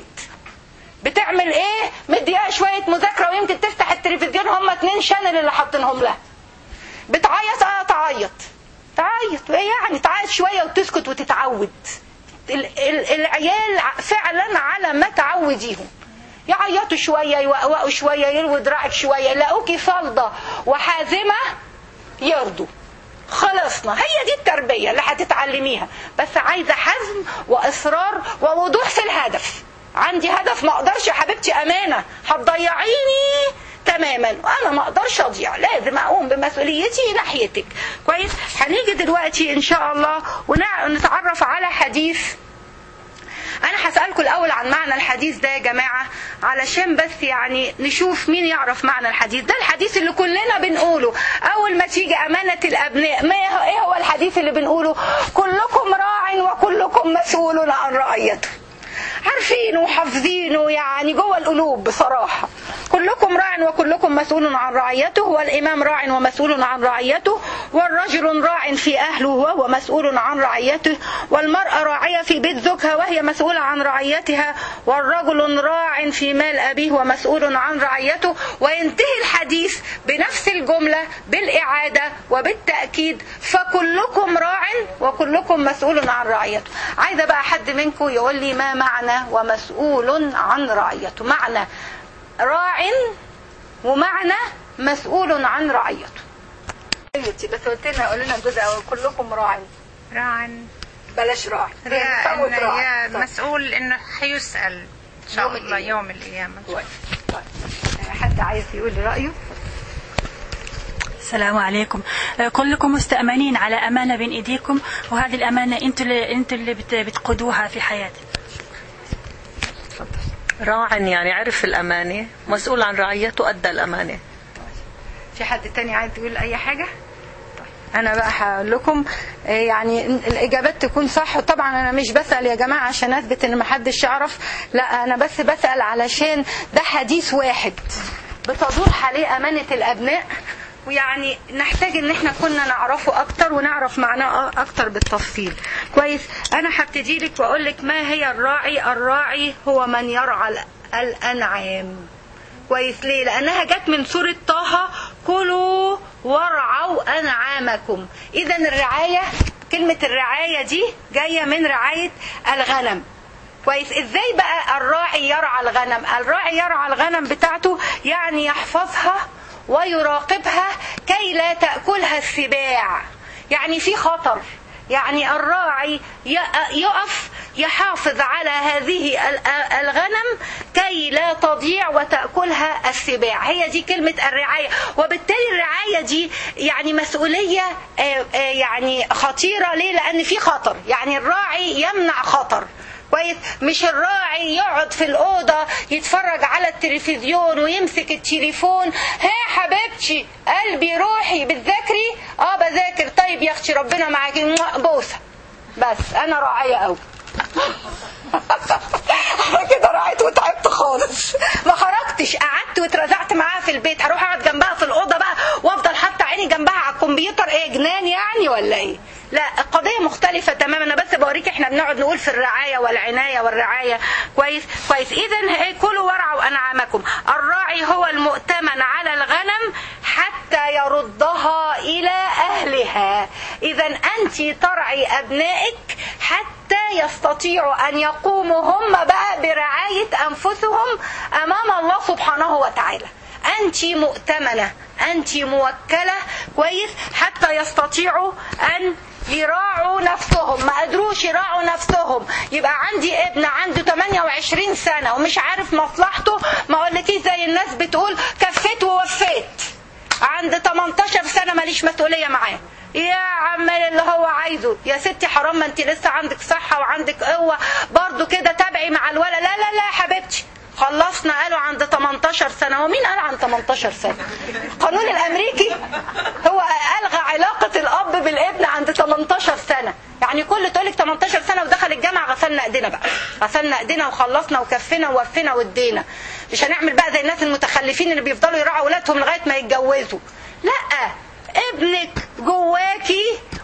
بتعمل ايه مديها شويه مذاكره ويمكن تفتح التلفزيون هم اتنين شانل اللي حاطينهم لها بتعيط اه تعيط تعيط يعني تعيط شويه وتسكت وتتعود العيال فعلا على ما تعوديهم يعيطوا شوية يوقوقوا شوية يلووا دراعك شوية يلاقوكي فالضة وحازمة يرضوا خلصنا هي دي التربية اللي هتتعلميها بس عايزة حزم وإصرار ووضوح في الهدف عندي هدف ما اقدرش يا حبيبتي امانة هتضيعيني تماما وانا ما اقدرش اضيع لازم اقوم بمسؤوليتي ناحيتك كويس هنيجي دلوقتي ان شاء الله ونتعرف على حديث انا هسألكم الاول عن معنى الحديث ده يا جماعة علشان بس يعني نشوف مين يعرف معنى الحديث ده الحديث اللي كلنا بنقوله اول ما تيجي امانة الابناء ما ايه هو الحديث اللي بنقوله كلكم راع وكلكم مسؤول عن رعيته عارفينه وحافظينه يعني جوه القلوب بصراحة كلكم راع وكلكم مسؤول عن رعيته والإمام راع ومسؤول عن رعيته والرجل راع في أهله وهو مسؤول عن رعيته والمرأة راعية في بيت زوجها وهي مسؤولة عن رعيتها والرجل راع في مال أبيه ومسؤول عن رعيته وينتهي الحديث بنفس الجملة بالإعادة وبالتأكيد فكلكم راع وكلكم مسؤول عن رعيته عايزة بقى حد منكم يقول لي ما معنى ومسؤول عن رعيته معنى راع ومعنى مسؤول عن رعيته ايوتي بس قلت لنا قول لنا الجزء الاول كلكم راع راع بلاش راع يا فوت إن راع. يا طيب. مسؤول انه حيسأل ان شاء يوم الله القيامة. يوم القيامة كويس. طيب. حد عايز يقول لي رايه السلام عليكم آه، كلكم مستأمنين على أمانة بين إيديكم وهذه الأمانة أنتوا اللي, انتوا اللي بت- بتقودوها في حياتك راع يعني عرف الأمانة مسؤول عن رعيته أدى الأمانة في حد تاني عايز يقول اي حاجه طيب انا بقى هقول لكم آه، يعني الاجابات تكون صح وطبعا انا مش بسال يا جماعه عشان اثبت ان محدش يعرف لا انا بس بسال علشان ده حديث واحد بتدور عليه امانه الابناء ويعني نحتاج ان احنا كنا نعرفه اكتر ونعرف معناه اكتر بالتفصيل كويس انا هبتدي لك واقول لك ما هي الراعي الراعي هو من يرعى الانعام كويس ليه لانها جت من سوره طه كلوا وارعوا انعامكم اذا الرعايه كلمه الرعايه دي جايه من رعايه الغنم كويس ازاي بقى الراعي يرعى الغنم الراعي يرعى الغنم بتاعته يعني يحفظها ويراقبها كي لا تاكلها السباع يعني في خطر يعني الراعي ي- يقف يحافظ على هذه ال- الغنم كي لا تضيع وتأكلها السباع هي دي كلمة الرعاية وبالتالي الرعاية دي يعني مسؤولية آه، آه، يعني خطيرة ليه لأن في خطر يعني الراعي يمنع خطر كويس مش الراعي يقعد في الأوضة يتفرج على التلفزيون ويمسك التليفون ها حبيبتي قلبي روحي بتذاكري اه بذاكر طيب يا اختي ربنا معاكي موah، بوسة بس انا راعية قوي انا كده راعيت وتعبت خالص ما خرجتش قعدت واترزعت معاها في البيت هروح اقعد جنبها في الاوضه بقى وافضل حاطه عيني جنبها على الكمبيوتر ايه جنان يعني ولا ايه لا القضيه مختلفه تماما انا بس بوريك احنا بنقعد نقول في الرعايه والعنايه والرعايه كويس كويس اذا هي كلوا وارعوا انعامكم الراعي هو المؤتمن على الغنم حتى يردها الى اهلها اذا انت ترعي ابنائك حتى يستطيعوا ان يقوموا هم بقى برعايه انفسهم امام الله سبحانه وتعالى انت مؤتمنه انت موكله كويس حتى يستطيعوا ان يراعوا نفسهم ما قدروش يراعوا نفسهم يبقى عندي ابن عنده 28 سنه ومش عارف مصلحته ما اقولكيش زي الناس بتقول كفيت ووفيت عند 18 سنه ماليش مسؤوليه معاه يا عم اللي هو عايزه يا ستي حرام ما انت لسه عندك صحه وعندك قوه برضو كده تابعي مع الولد لا لا لا يا حبيبتي خلصنا قالوا عند 18 سنة ومين قال عن 18 سنة القانون الأمريكي هو ألغى علاقة الأب بالابن عند 18 سنة يعني كل تقولك 18 سنة ودخل الجامعة غسلنا ايدينا بقى غسلنا ايدينا وخلصنا وكفينا ووفينا وادينا مش هنعمل بقى زي الناس المتخلفين اللي بيفضلوا يراعوا اولادهم لغاية ما يتجوزوا لا ابنك جواكي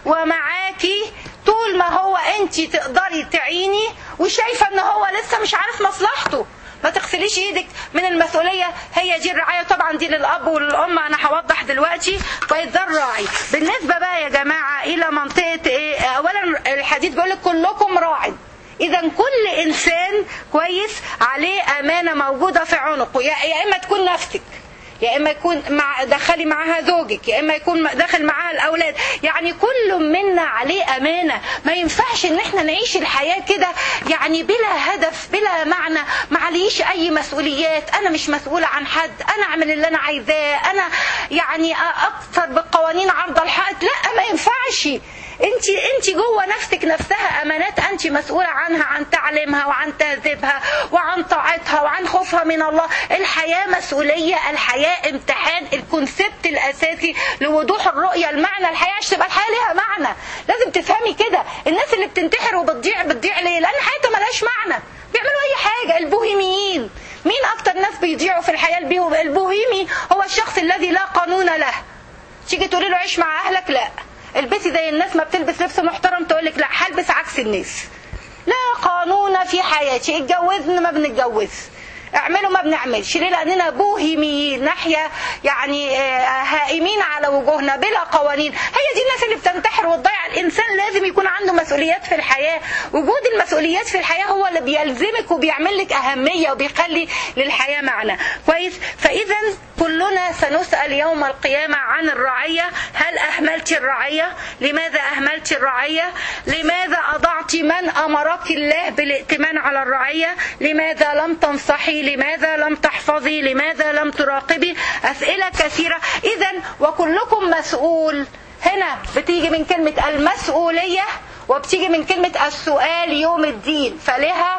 ومعاكي طول ما هو انت تقدري تعيني وشايفه ان هو لسه مش عارف مصلحته ما تغسليش ايدك من المسؤوليه هي دي الرعايه طبعا دي للاب وللام انا هوضح دلوقتي كويس ده الراعي بالنسبه بقى يا جماعه الى منطقه ايه اولا الحديث بيقول لك كلكم راع اذا كل انسان كويس عليه امانه موجوده في عنقه يا يا اما تكون نفسك يا اما يكون مع دخلي معاها زوجك يا اما يكون داخل معاها الاولاد يعني كل منا عليه امانه ما ينفعش ان احنا نعيش الحياه كده يعني بلا هدف بلا معنى ما عليش اي مسؤوليات انا مش مسؤوله عن حد انا اعمل اللي انا عايزاه انا يعني اكثر بالقوانين عرض الحائط لا ما ينفعش انت انت جوه نفسك نفسها امانات انت مسؤوله عنها عن تعليمها وعن تهذيبها وعن طاعتها وعن خوفها من الله الحياه مسؤوليه الحياه امتحان الكونسبت الاساسي لوضوح الرؤيه المعنى الحياه عشان تبقى الحياه ليها معنى لازم تفهمي كده الناس اللي بتنتحر وبتضيع بتضيع ليه لان حياتها ملهاش معنى بيعملوا اي حاجه البوهيميين مين اكتر ناس بيضيعوا في الحياه البيهم البوهيمي هو الشخص الذي لا قانون له تيجي تقولي له عيش مع اهلك لا البسي زي الناس ما بتلبس لبس محترم تقول لك لا هلبس عكس الناس لا قانون في حياتي اتجوزنا ما بنتجوز اعملوا ما بنعملش ليه لاننا بوهيميين ناحيه يعني هائمين على وجوهنا بلا قوانين هي دي الناس اللي بتنتحر وتضيع الانسان لازم يكون عنده مسؤوليات في الحياه وجود المسؤوليات في الحياه هو اللي بيلزمك وبيعمل لك اهميه وبيخلي للحياه معنى كويس فاذا كلنا سنسال يوم القيامه عن الرعيه هل اهملت الرعيه لماذا اهملت الرعيه لماذا اضعت من امرك الله بالائتمان على الرعيه لماذا لم تنصحي لماذا لم تحفظي لماذا لم تراقبي أسئلة كثيرة إذا وكلكم مسؤول هنا بتيجي من كلمة المسؤولية وبتيجي من كلمة السؤال يوم الدين فلها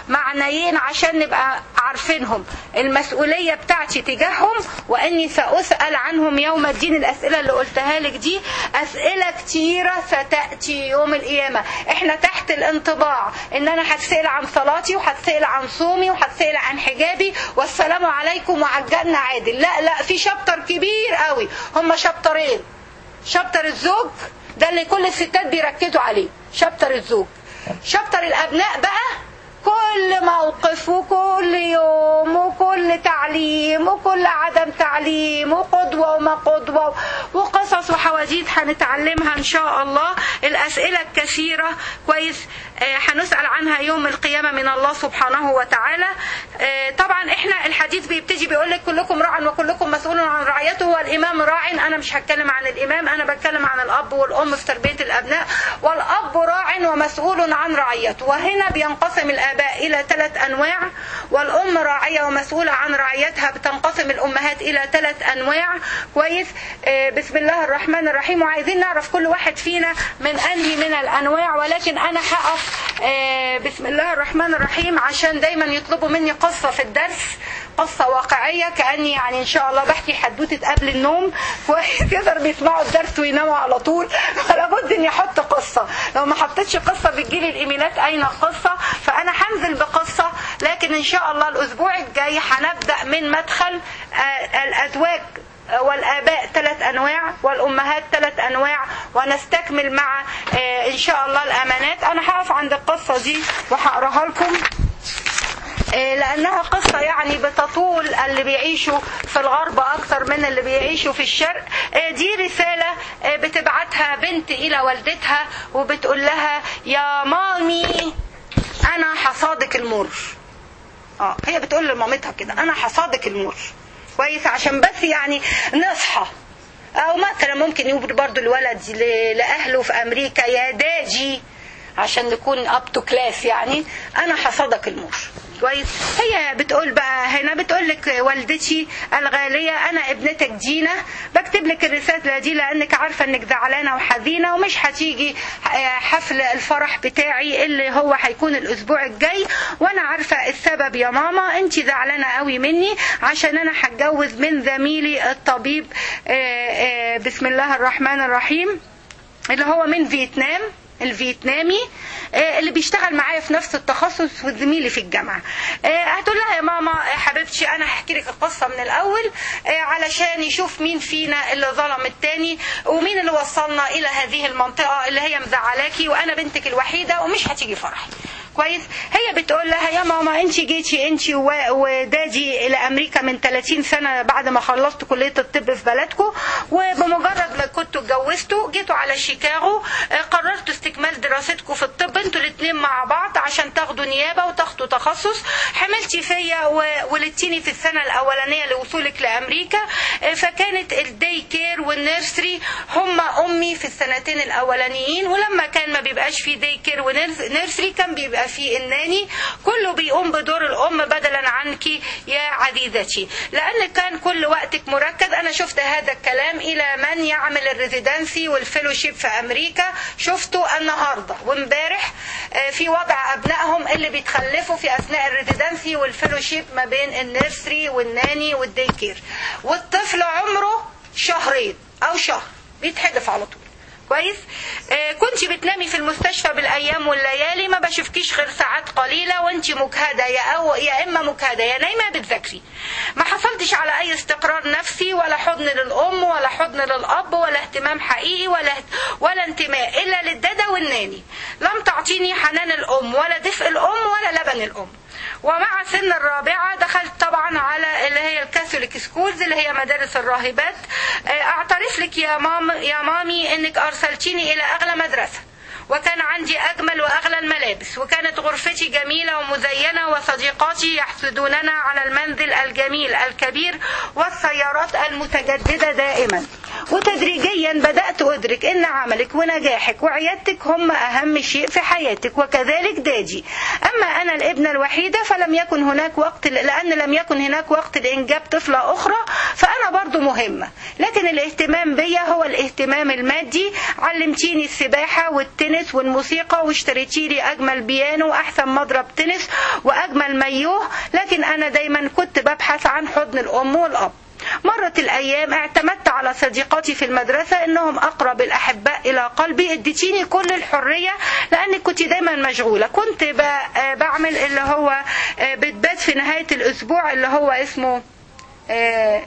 معنيين عشان نبقى عارفينهم المسؤولية بتاعتي تجاههم واني سأسأل عنهم يوم الدين الاسئلة اللي قلتها لك دي اسئلة كتيرة ستأتي يوم القيامة احنا تحت الانطباع ان انا هتسأل عن صلاتي وهتسأل عن صومي وهتسأل عن حجابي والسلام عليكم وعلى الجنة عادل لا لا في شابتر كبير قوي هم شابترين شابتر الزوج ده اللي كل الستات بيركزوا عليه شابتر الزوج شابتر الابناء بقى كل موقف وكل يوم وكل تعليم وكل عدم تعليم وقدوة وما قدوة وقصص وحواديت هنتعلمها ان شاء الله الاسئلة الكثيرة كويس آه، هنسأل عنها يوم القيامة من الله سبحانه وتعالى آه، طبعا احنا الحديث بيبتدي بيقول لك كلكم راع وكلكم مسؤول عن رعيته والامام راع انا مش هتكلم عن الامام انا بتكلم عن الاب والام في تربية الابناء والاب راع ومسؤول عن رعيته وهنا بينقسم الاباء الى ثلاث انواع والام راعية ومسؤولة عن رعيتها بتنقسم الامهات الى ثلاث انواع كويس آه، بسم الله الرحمن الرحيم وعايزين نعرف كل واحد فينا من انهي من الانواع ولكن انا هقف آه، بسم الله الرحمن الرحيم عشان دايما يطلبوا مني قصة في الدرس قصة واقعية كأني يعني إن شاء الله بحكي حدوتة قبل النوم كويس يقدر بيسمعوا الدرس ويناموا على طول فلا بد إني أحط قصة لو ما حطيتش قصة بتجيلي الإيميلات أين القصة فأنا هنزل بقصة لكن إن شاء الله الأسبوع الجاي هنبدأ من مدخل آه، الأزواج والآباء ثلاث أنواع والأمهات ثلاث أنواع ونستكمل مع آه، إن شاء الله الأمانات أنا هقف عند القصة دي وهقراها لكم آه، لأنها قصة يعني بتطول اللي بيعيشوا في الغرب أكثر من اللي بيعيشوا في الشرق آه، دي رسالة آه، بتبعتها بنت إلى والدتها وبتقول لها يا مامي أنا حصادك المر اه هي بتقول لمامتها كده انا حصادك المر كويس عشان بس يعني نصحى او مثلا ممكن يقول برضو الولد ل- لاهله في امريكا يا داجي عشان نكون اب تو كلاس يعني انا حصادك المر كويس هي بتقول بقى هنا بتقول لك والدتي الغاليه انا ابنتك دينا بكتب لك الرساله دي لانك عارفه انك زعلانه وحزينه ومش هتيجي حفل الفرح بتاعي اللي هو هيكون الاسبوع الجاي وانا عارفه السبب يا ماما انت زعلانه قوي مني عشان انا هتجوز من زميلي الطبيب آه، آه، بسم الله الرحمن الرحيم اللي هو من فيتنام الفيتنامي آه، اللي بيشتغل معايا في نفس التخصص وزميلي في الجامعة آه، هتقول لها يا ماما يا حبيبتي انا هحكي لك القصة من الاول آه، علشان يشوف مين فينا اللي ظلم التاني ومين اللي وصلنا الى هذه المنطقة اللي هي مزعلاكي وانا بنتك الوحيدة ومش هتيجي فرحي كويس هي بتقول لها يا ماما انت جيتي انت و- ودادي الى امريكا من 30 سنه بعد ما خلصت كليه الطب في بلدكم وبمجرد ما كنتوا اتجوزتوا جيتوا على شيكاغو اه، قررتوا استكمال دراستكم في الطب انتوا الاثنين مع بعض عشان تاخدوا نيابه وتاخدوا تخصص حملتي فيا وولدتيني في السنه الاولانيه لوصولك لامريكا اه، فكانت الدي كير والنيرسري هم امي في السنتين الاولانيين ولما كان ما بيبقاش في دي كير ونيرسري كان بيبقى في الناني كله بيقوم بدور الام بدلا عنك يا عزيزتي لان كان كل وقتك مركز انا شفت هذا الكلام الى من يعمل الريزيدنسي والفيلوشيب في امريكا شفته النهارده وامبارح آه، في وضع ابنائهم اللي بيتخلفوا في اثناء الريزيدنسي والفيلوشيب ما بين النيرسري والناني والدي كير والطفل عمره شهرين او شهر بيتحدف على طول كويس آه كنت بتنامي في المستشفى بالايام والليالي ما بشوفكيش غير ساعات قليله وانت مجهده يا او يا اما مجهده يا نايمه يا بتذاكري ما حصلتش على اي استقرار نفسي ولا حضن للام ولا حضن للاب ولا اهتمام حقيقي ولا ولا انتماء الا للداده والناني لم تعطيني حنان الام ولا دفء الام ولا لبن الام ومع سن الرابعة دخلت طبعا على اللي هي الكاثوليك سكولز اللي هي مدارس الراهبات آه، اعترف لك يا مام يا مامي انك ارسلتيني الى اغلى مدرسة وكان عندي أجمل وأغلى الملابس وكانت غرفتي جميلة ومزينة وصديقاتي يحسدوننا على المنزل الجميل الكبير والسيارات المتجددة دائما وتدريجيا بدأت أدرك إن عملك ونجاحك وعيادتك هم أهم شيء في حياتك وكذلك داجي أما أنا الابنة الوحيدة فلم يكن هناك وقت لأن لم يكن هناك وقت لإنجاب طفلة أخرى فأنا برضو مهمة لكن الاهتمام بيا هو الاهتمام المادي علمتيني السباحة والتنس والموسيقى واشتريتي لي أجمل بيانو وأحسن مضرب تنس وأجمل مايوه لكن أنا دايما كنت ببحث عن حضن الأم والأب مرت الأيام اعتمدت على صديقاتي في المدرسة إنهم أقرب الأحباء إلى قلبي اديتيني كل الحرية لأنك كنت دايما مشغولة كنت ب- بعمل اللي هو بتبات في نهاية الأسبوع اللي هو اسمه آه،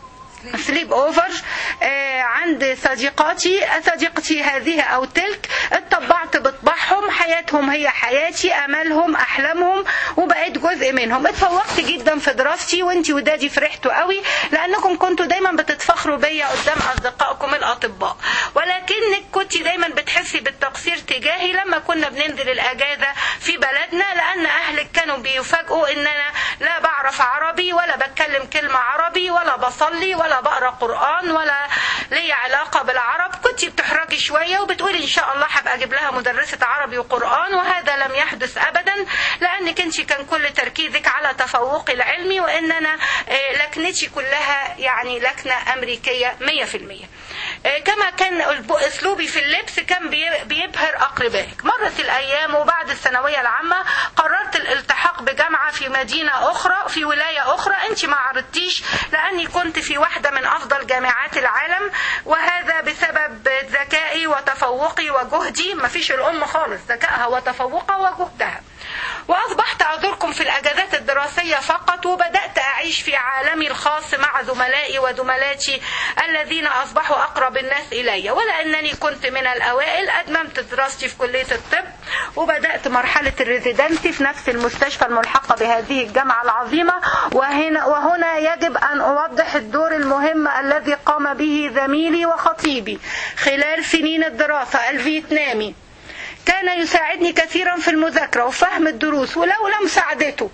سليب اوفر آه، عند صديقاتي صديقتي هذه او تلك اتطبعت بطبعهم حياتهم هي حياتي املهم احلامهم وبقيت جزء منهم اتفوقت جدا في دراستي وانتي ودادي فرحتوا قوي لانكم كنتوا دايما بتتفخروا بيا قدام اصدقائكم الاطباء ولكنك كنت دايما بتحسي بالتقصير تجاهي لما كنا بننزل الاجازه في بلدنا لان اهلك كانوا بيفاجئوا ان انا لا بعرف عربي ولا بتكلم كلمه عربي ولا بصلي ولا بقرا قران ولا ليا علاقه بالعرب كنت بتحرجي شويه وبتقولي ان شاء الله هبقى اجيب لها مدرسه عربي وقران وهذا لم يحدث ابدا لانك انت كان كل تركيزك على تفوقي العلمي وان انا آه، لكنتي كلها يعني لكنه امريكيه 100% آه، كما كان الب- اسلوبي في اللبس كان بي- بيبهر اقربائك مرت الايام وبعد الثانويه العامه قررت الالتحاق بجامعه في مدينه اخرى في ولايه اخرى انت ما عرضتيش لاني كنت في واحده من افضل جامعات العالم وهذا بسبب ذكائي وتفوقي وجهدي ما فيش الام خالص ذكائها وتفوقها وجهدها واصبحت ازوركم في الاجازات الدراسيه فقط وبدات اعيش في عالمي الخاص مع زملائي وزملاتي الذين اصبحوا اقرب الناس الي ولانني كنت من الاوائل اتممت دراستي في كليه الطب وبدات مرحله الريزيدنسي في نفس المستشفى الملحقه بهذه الجامعه العظيمه وهنا وهنا يجب ان اوضح الدور المهم الذي قام به زميلي وخطيبي خلال سنين الدراسه الفيتنامي كان يساعدني كثيرا في المذاكرة وفهم الدروس ولولا مساعدته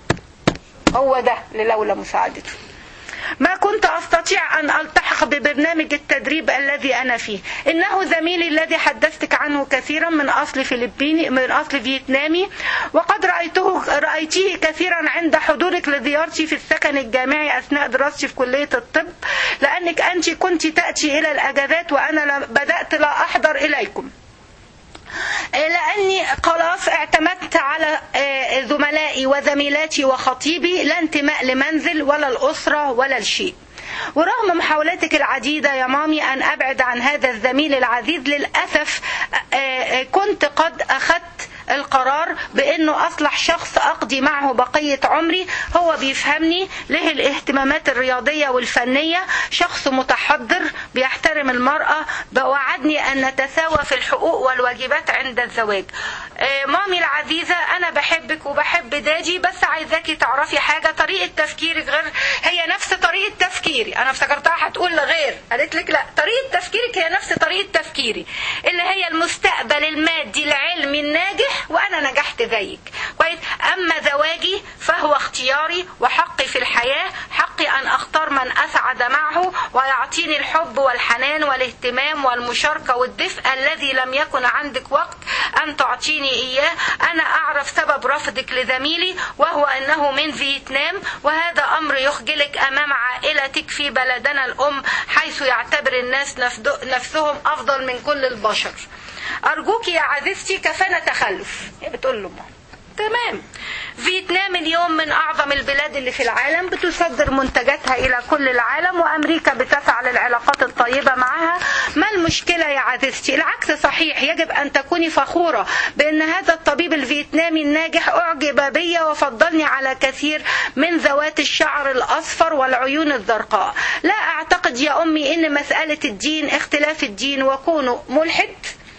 هو ده لولا مساعدته ما كنت أستطيع أن ألتحق ببرنامج التدريب الذي أنا فيه إنه زميلي الذي حدثتك عنه كثيرا من أصل فلبيني من أصل فيتنامي وقد رأيته رأيته كثيرا عند حضورك لزيارتي في السكن الجامعي أثناء دراستي في كلية الطب لأنك أنت كنت تأتي إلى الأجازات وأنا لا- بدأت لا أحضر إليكم لاني خلاص اعتمدت على آه، زملائي وزميلاتي وخطيبي لا انتماء لمنزل ولا الاسره ولا الشيء ورغم محاولاتك العديدة يا مامي أن أبعد عن هذا الزميل العزيز للأسف آه، آه، كنت قد أخذت القرار بانه اصلح شخص اقضي معه بقيه عمري هو بيفهمني له الاهتمامات الرياضيه والفنيه شخص متحضر بيحترم المراه بوعدني ان نتساوى في الحقوق والواجبات عند الزواج آه، مامي العزيزه انا بحبك وبحب دادي بس عايزاكي تعرفي حاجه طريقه تفكيرك غير هي نفس طريقه تفكيري انا افتكرتها هتقول غير قالت لك لا طريقه تفكيرك هي نفس طريقه تفكيري اللي هي المستقبل المادي العلمي الناجح وانا نجحت زيك كويس اما زواجي فهو اختياري وحقي في الحياه حقي ان اختار من اسعد معه ويعطيني الحب والحنان والاهتمام والمشاركه والدفء الذي لم يكن عندك وقت ان تعطيني اياه انا اعرف سبب رفضك لزميلي وهو انه من فيتنام وهذا امر يخجلك امام عائلتك في بلدنا الام حيث يعتبر الناس نفد- نفسهم افضل من كل البشر أرجوك يا عزيزتي كفانا تخلف هي بتقول له ماما تمام فيتنام اليوم من أعظم البلاد اللي في العالم بتصدر منتجاتها إلى كل العالم وأمريكا بتسعى للعلاقات الطيبة معها ما المشكلة يا عزيزتي العكس صحيح يجب أن تكوني فخورة بأن هذا الطبيب الفيتنامي الناجح أعجب بي وفضلني على كثير من ذوات الشعر الأصفر والعيون الزرقاء لا أعتقد يا أمي أن مسألة الدين اختلاف الدين وكونه ملحد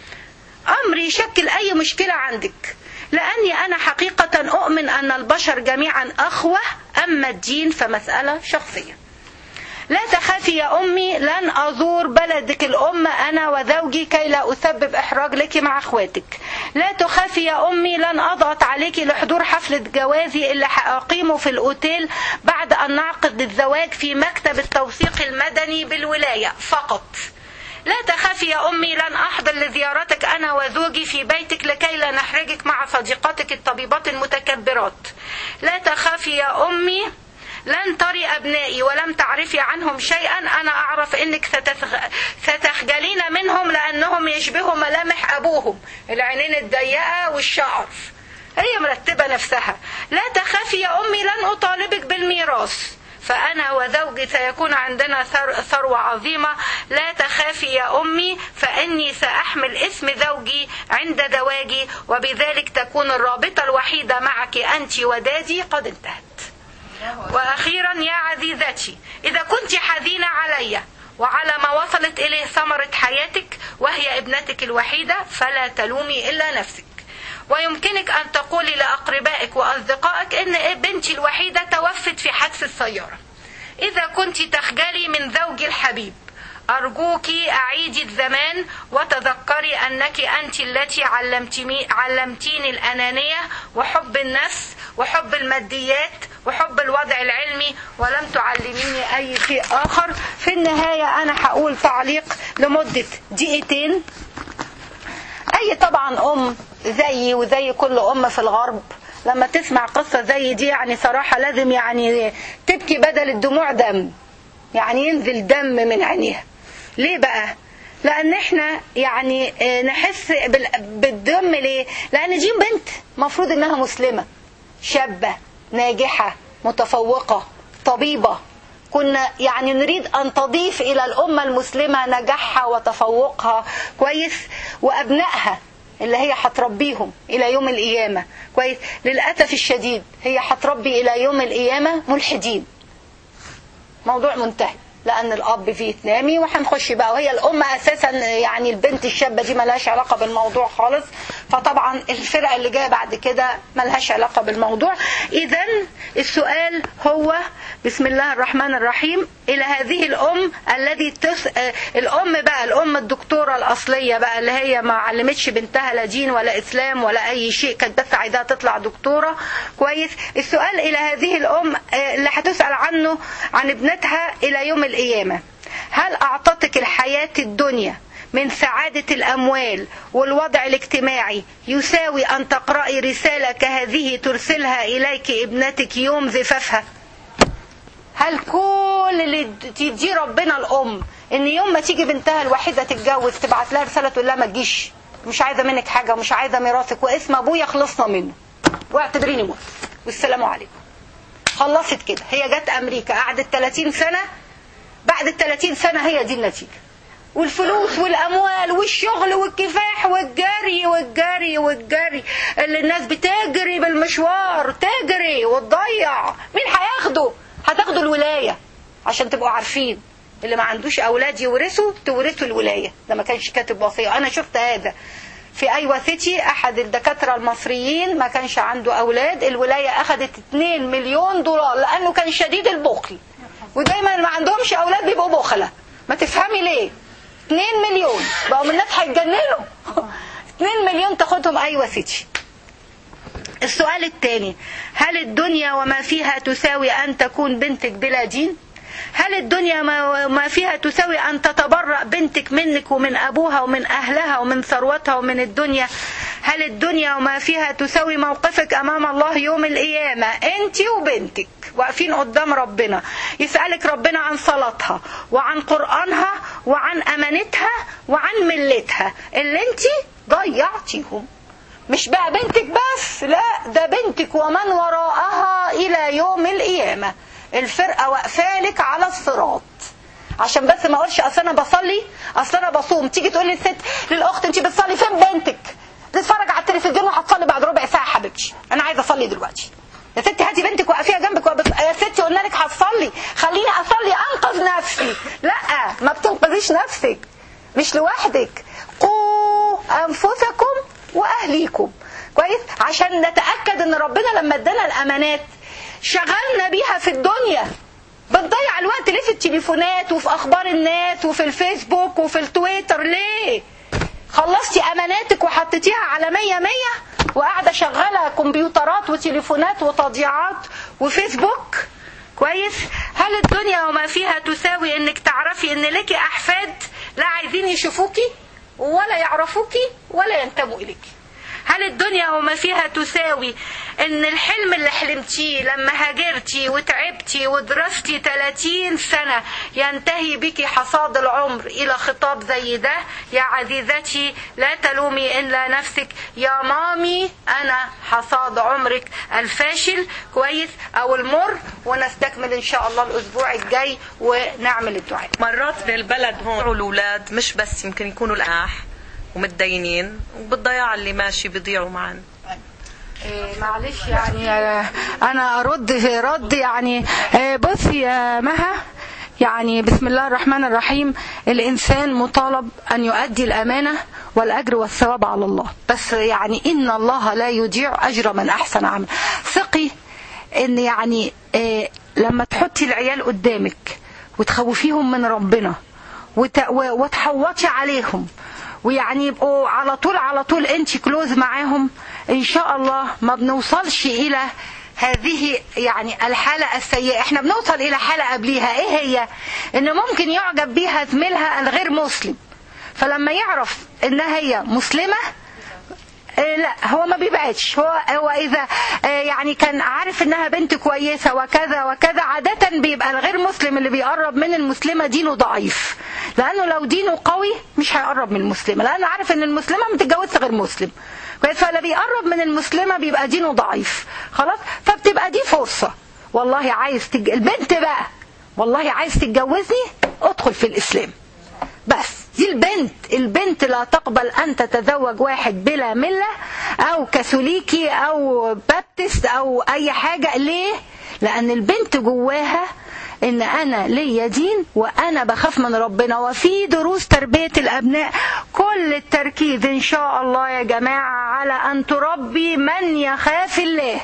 أمر يشكل أي مشكلة عندك لأني أنا حقيقة أؤمن أن البشر جميعا أخوة أما الدين فمسألة شخصية لا تخافي يا أمي لن أزور بلدك الأم أنا وزوجي كي لا أسبب إحراج لك مع أخواتك لا تخافي يا أمي لن أضغط عليك لحضور حفلة جوازي اللي هأقيمه في الأوتيل بعد أن نعقد الزواج في مكتب التوثيق المدني بالولاية فقط لا تخافي يا أمي لن أحضر لزيارتك أنا وزوجي في بيتك لكي لا نحرجك مع صديقاتك الطبيبات المتكبرات لا تخافي يا أمي لن تري أبنائي ولم تعرفي عنهم شيئا أنا أعرف أنك ستتخ... ستخجلين منهم لأنهم يشبهوا ملامح أبوهم العينين الضيقة والشعر هي مرتبة نفسها لا تخافي يا أمي لن أطالبك بالميراث فأنا وزوجي سيكون عندنا ثر- ثروة عظيمة لا تخافي يا أمي فإني سأحمل اسم زوجي عند زواجي وبذلك تكون الرابطة الوحيدة معك أنت ودادي قد انتهت وأخيرا يا عزيزتي إذا كنت حزينة علي وعلى ما وصلت إليه ثمرة حياتك وهي ابنتك الوحيدة فلا تلومي إلا نفسك ويمكنك أن تقولي لأقربائك وأصدقائك إن بنتي الوحيدة توفت في حادث السيارة إذا كنت تخجلي من زوجي الحبيب أرجوك أعيدي الزمان وتذكري أنك أنت التي علمتني علمتيني الأنانية وحب النفس وحب الماديات وحب الوضع العلمي ولم تعلميني أي شيء آخر في النهاية أنا هقول تعليق لمدة دقيقتين اي طبعا ام زيي وزي كل ام في الغرب لما تسمع قصة زي دي يعني صراحة لازم يعني تبكي بدل الدموع دم يعني ينزل دم من عينيها ليه بقى لان احنا يعني آه، نحس بال- بالدم ليه لان دي بنت مفروض انها مسلمة شابة ناجحة متفوقة طبيبة كنا يعني نريد أن تضيف إلى الأمة المسلمة نجاحها وتفوقها كويس وأبنائها اللي هي هتربيهم إلى يوم القيامة كويس للأسف الشديد هي هتربي إلى يوم القيامة ملحدين موضوع منتهي لان الاب فيتنامي وهنخش بقى وهي الام اساسا يعني البنت الشابه دي ملهاش علاقه بالموضوع خالص فطبعا الفرقه اللي جايه بعد كده ملهاش علاقه بالموضوع اذا السؤال هو بسم الله الرحمن الرحيم الى هذه الام الذي تس... آه، الام بقى الام الدكتوره الاصليه بقى اللي هي ما علمتش بنتها لا دين ولا اسلام ولا اي شيء كانت بس عايزاها تطلع دكتوره كويس السؤال الى هذه الام آه، اللي هتسال عنه عن ابنتها الى يوم القيامه هل اعطتك الحياه الدنيا من سعادة الأموال والوضع الاجتماعي يساوي أن تقرأي رسالة كهذه ترسلها إليك ابنتك يوم زفافها هل كل اللي تدي ربنا الام ان يوم ما تيجي بنتها الوحيده تتجوز تبعت لها رساله تقول لها ما تجيش مش عايزه منك حاجه ومش عايزه ميراثك واسم ابويا خلصنا منه واعتبريني مت والسلام عليكم خلصت كده هي جت امريكا قعدت 30 سنه بعد ال 30 سنه هي دي النتيجه والفلوس والاموال والشغل والكفاح والجري والجري والجري اللي الناس بتجري بالمشوار تجري وتضيع مين هياخده هتاخدوا الولايه عشان تبقوا عارفين اللي ما عندوش اولاد يورثوا تورثوا الولايه ده ما كانش كاتب وصيه انا شفت هذا في ايوه سيتي احد الدكاتره المصريين ما كانش عنده اولاد الولايه اخذت 2 مليون دولار لانه كان شديد البخل ودايما ما عندهمش اولاد بيبقوا بخله ما تفهمي ليه 2 مليون بقوا الناس هيتجننوا 2 مليون تاخدهم ايوه سيتي السؤال الثاني هل الدنيا وما فيها تساوي أن تكون بنتك بلا دين هل الدنيا ما ما فيها تساوي أن تتبرأ بنتك منك ومن أبوها ومن أهلها ومن ثروتها ومن الدنيا هل الدنيا وما فيها تساوي موقفك أمام الله يوم القيامة أنت وبنتك واقفين قدام ربنا يسألك ربنا عن صلاتها وعن قرآنها وعن أمانتها وعن ملتها اللي أنت ضيعتيهم مش بقى بنتك بس لا ده بنتك ومن وراءها الى يوم القيامه الفرقه واقفالك على الصراط عشان بس ما اقولش اصل انا بصلي اصل انا بصوم تيجي تقول لي الست للاخت انت بتصلي فين بنتك تتفرج على التلفزيون وهتصلي بعد ربع ساعه حبيبتي انا عايزه اصلي دلوقتي يا ستي هاتي بنتك وقفيها جنبك وبس... يا ستي قلنا لك هتصلي خليني اصلي انقذ نفسي لا ما بتنقذيش نفسك مش لوحدك قوا انفسكم واهليكم كويس عشان نتاكد ان ربنا لما ادانا الامانات شغلنا بيها في الدنيا بتضيع الوقت ليه في التليفونات وفي اخبار الناس وفي الفيسبوك وفي التويتر ليه خلصتي اماناتك وحطيتيها على مية مية وقاعدة شغالة كمبيوترات وتليفونات وتضييعات وفيسبوك كويس هل الدنيا وما فيها تساوي انك تعرفي ان لك احفاد لا عايزين يشوفوكي ولا يعرفوكي ولا ينتموا إليكي هل الدنيا وما فيها تساوي ان الحلم اللي حلمتيه لما هاجرتي وتعبتي ودرستي 30 سنة ينتهي بك حصاد العمر الى خطاب زي ده يا عزيزتي لا تلومي الا نفسك يا مامي انا حصاد عمرك الفاشل كويس او المر ونستكمل ان شاء الله الاسبوع الجاي ونعمل الدعاء مرات بالبلد هون الاولاد مش بس يمكن يكونوا الاح ومتدينين وبالضياع اللي ماشي بيضيعوا معنا إيه، معلش يعني آه، انا ارد رد يعني آه، بصي يا مها يعني بسم الله الرحمن الرحيم الانسان مطالب ان يؤدي الامانه والاجر والثواب على الله بس يعني ان الله لا يضيع اجر من احسن عمل ثقي ان يعني آه، لما تحطي العيال قدامك وتخوفيهم من ربنا وت- و- وتحوطي عليهم ويعني يبقوا على طول على طول انت كلوز معاهم ان شاء الله ما بنوصلش الى هذه يعني الحالة السيئة احنا بنوصل الى حالة قبليها ايه هي ان ممكن يعجب بيها زميلها الغير مسلم فلما يعرف انها هي مسلمة إيه لا هو ما بيبعدش هو هو اذا آه، يعني كان عارف انها بنت كويسه وكذا وكذا عاده بيبقى الغير مسلم اللي بيقرب من المسلمه دينه ضعيف لانه لو دينه قوي مش هيقرب من المسلمه لانه عارف ان المسلمه ما بتتجوزش غير مسلم كويس فلا بيقرب من المسلمه بيبقى دينه ضعيف خلاص فبتبقى دي فرصه والله عايز تج... البنت بقى والله عايز تتجوزني ادخل في الاسلام بس دي البنت البنت لا تقبل ان تتزوج واحد بلا مله او كاثوليكي او بابتست او اي حاجه ليه لان البنت جواها ان انا ليا دين وانا بخاف من ربنا وفي دروس تربيه الابناء كل التركيز ان شاء الله يا جماعه على ان تربي من يخاف الله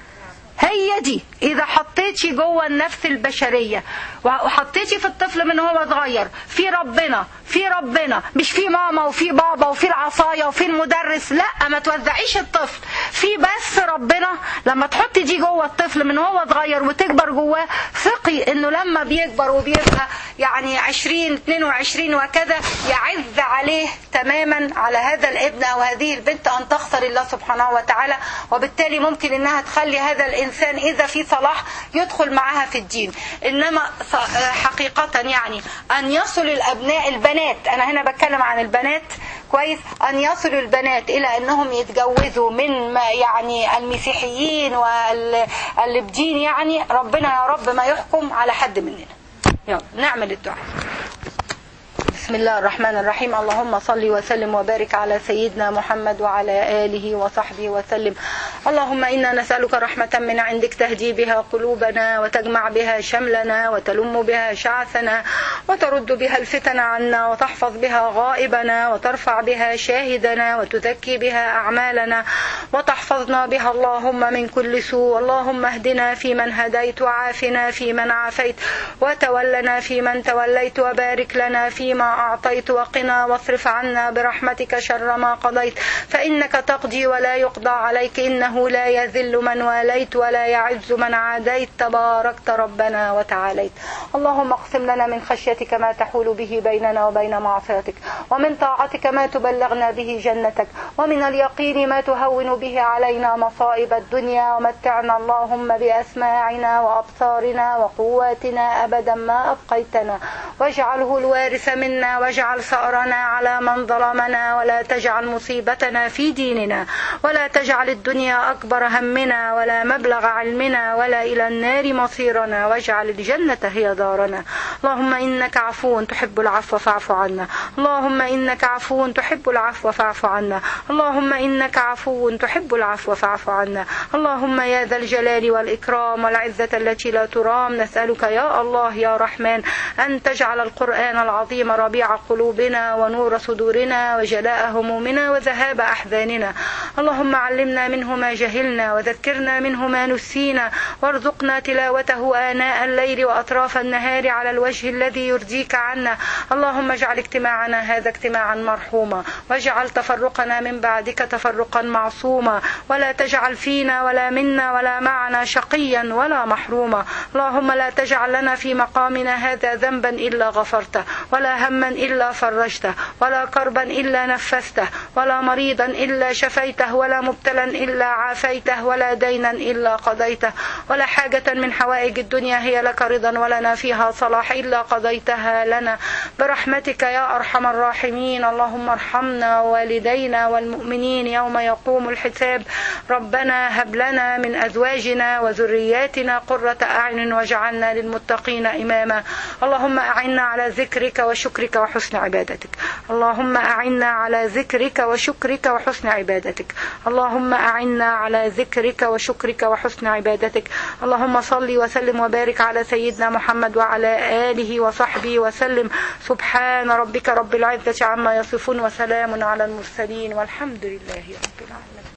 هي دي اذا حطيتي جوه النفس البشريه وحطيتي في الطفل من هو صغير في ربنا في ربنا مش في ماما وفي بابا وفي العصايه وفي المدرس لا ما توزعيش الطفل في بس ربنا لما تحطي دي جوه الطفل من هو صغير وتكبر جواه ثقي انه لما بيكبر وبيبقى يعني 20 22 وكذا يعز عليه تماما على هذا الابن او هذه البنت ان تخسر الله سبحانه وتعالى وبالتالي ممكن انها تخلي هذا الانسان اذا في صلاح يدخل معها في الدين انما ص- حقيقه يعني ان يصل الابناء البنات انا هنا بتكلم عن البنات كويس ان يصل البنات الى انهم يتجوزوا من ما يعني المسيحيين واللي بدين يعني ربنا يا رب ما يحكم على حد مننا يلا نعمل الدعاء بسم الله الرحمن الرحيم اللهم صل وسلم وبارك على سيدنا محمد وعلى آله وصحبه وسلم اللهم إنا نسألك رحمة من عندك تهدي بها قلوبنا وتجمع بها شملنا وتلم بها شعثنا وترد بها الفتن عنا وتحفظ بها غائبنا وترفع بها شاهدنا وتزكي بها أعمالنا وتحفظنا بها اللهم من كل سوء اللهم اهدنا فيمن هديت وعافنا فيمن عافيت وتولنا فيمن توليت وبارك لنا فيما أعطيت وقنا واصرف عنا برحمتك شر ما قضيت فإنك تقضي ولا يقضى عليك إنه لا يذل من واليت ولا يعز من عاديت تباركت ربنا وتعاليت اللهم اقسم لنا من خشيتك ما تحول به بيننا وبين معصيتك ومن طاعتك ما تبلغنا به جنتك ومن اليقين ما تهون به علينا مصائب الدنيا ومتعنا اللهم بأسماعنا وأبصارنا وقواتنا أبدا ما أبقيتنا واجعله الوارث منا واجعل ثأرنا على من ظلمنا ولا تجعل مصيبتنا في ديننا ولا تجعل الدنيا أكبر همنا ولا مبلغ علمنا ولا إلى النار مصيرنا واجعل الجنة هي دارنا اللهم إنك عفو تحب العفو فاعف عنا اللهم إنك عفو تحب العفو فاعف عنا اللهم إنك عفو تحب العفو فاعف عنا اللهم يا ذا الجلال والإكرام والعزة التي لا ترام نسألك يا الله يا رحمن أن تجعل القرآن العظيم ربيع قلوبنا ونور صدورنا وجلاء همومنا وذهاب أحزاننا اللهم علمنا منه ما جهلنا وذكرنا منه ما نسينا وارزقنا تلاوته آناء الليل وأطراف النهار على الوجه الذي يرضيك عنا اللهم اجعل اجتماعنا هذا اجتماعا مرحوما واجعل تفرقنا من بعدك تفرقا معصوما ولا تجعل فينا ولا منا ولا معنا شقيا ولا محروما اللهم لا تجعل لنا في مقامنا هذا ذنبا إلا غفرته ولا هما هما إلا فرجته ولا كربا إلا نفسته ولا مريضا إلا شفيته ولا مبتلا إلا عافيته ولا دينا إلا قضيته ولا حاجة من حوائج الدنيا هي لك رضا ولنا فيها صلاح إلا قضيتها لنا برحمتك يا أرحم الراحمين اللهم ارحمنا والدينا والمؤمنين يوم يقوم الحساب ربنا هب لنا من أزواجنا وذرياتنا قرة أعين واجعلنا للمتقين إماما اللهم أعنا على ذكرك وشكرك وحسن عبادتك اللهم أعنا على ذكرك وشكرك وحسن عبادتك اللهم أعنا على ذكرك وشكرك وحسن عبادتك اللهم صل وسلم وبارك على سيدنا محمد وعلى آله وصحبه وسلم سبحان ربك رب العزة عما يصفون وسلام على المرسلين والحمد لله رب العالمين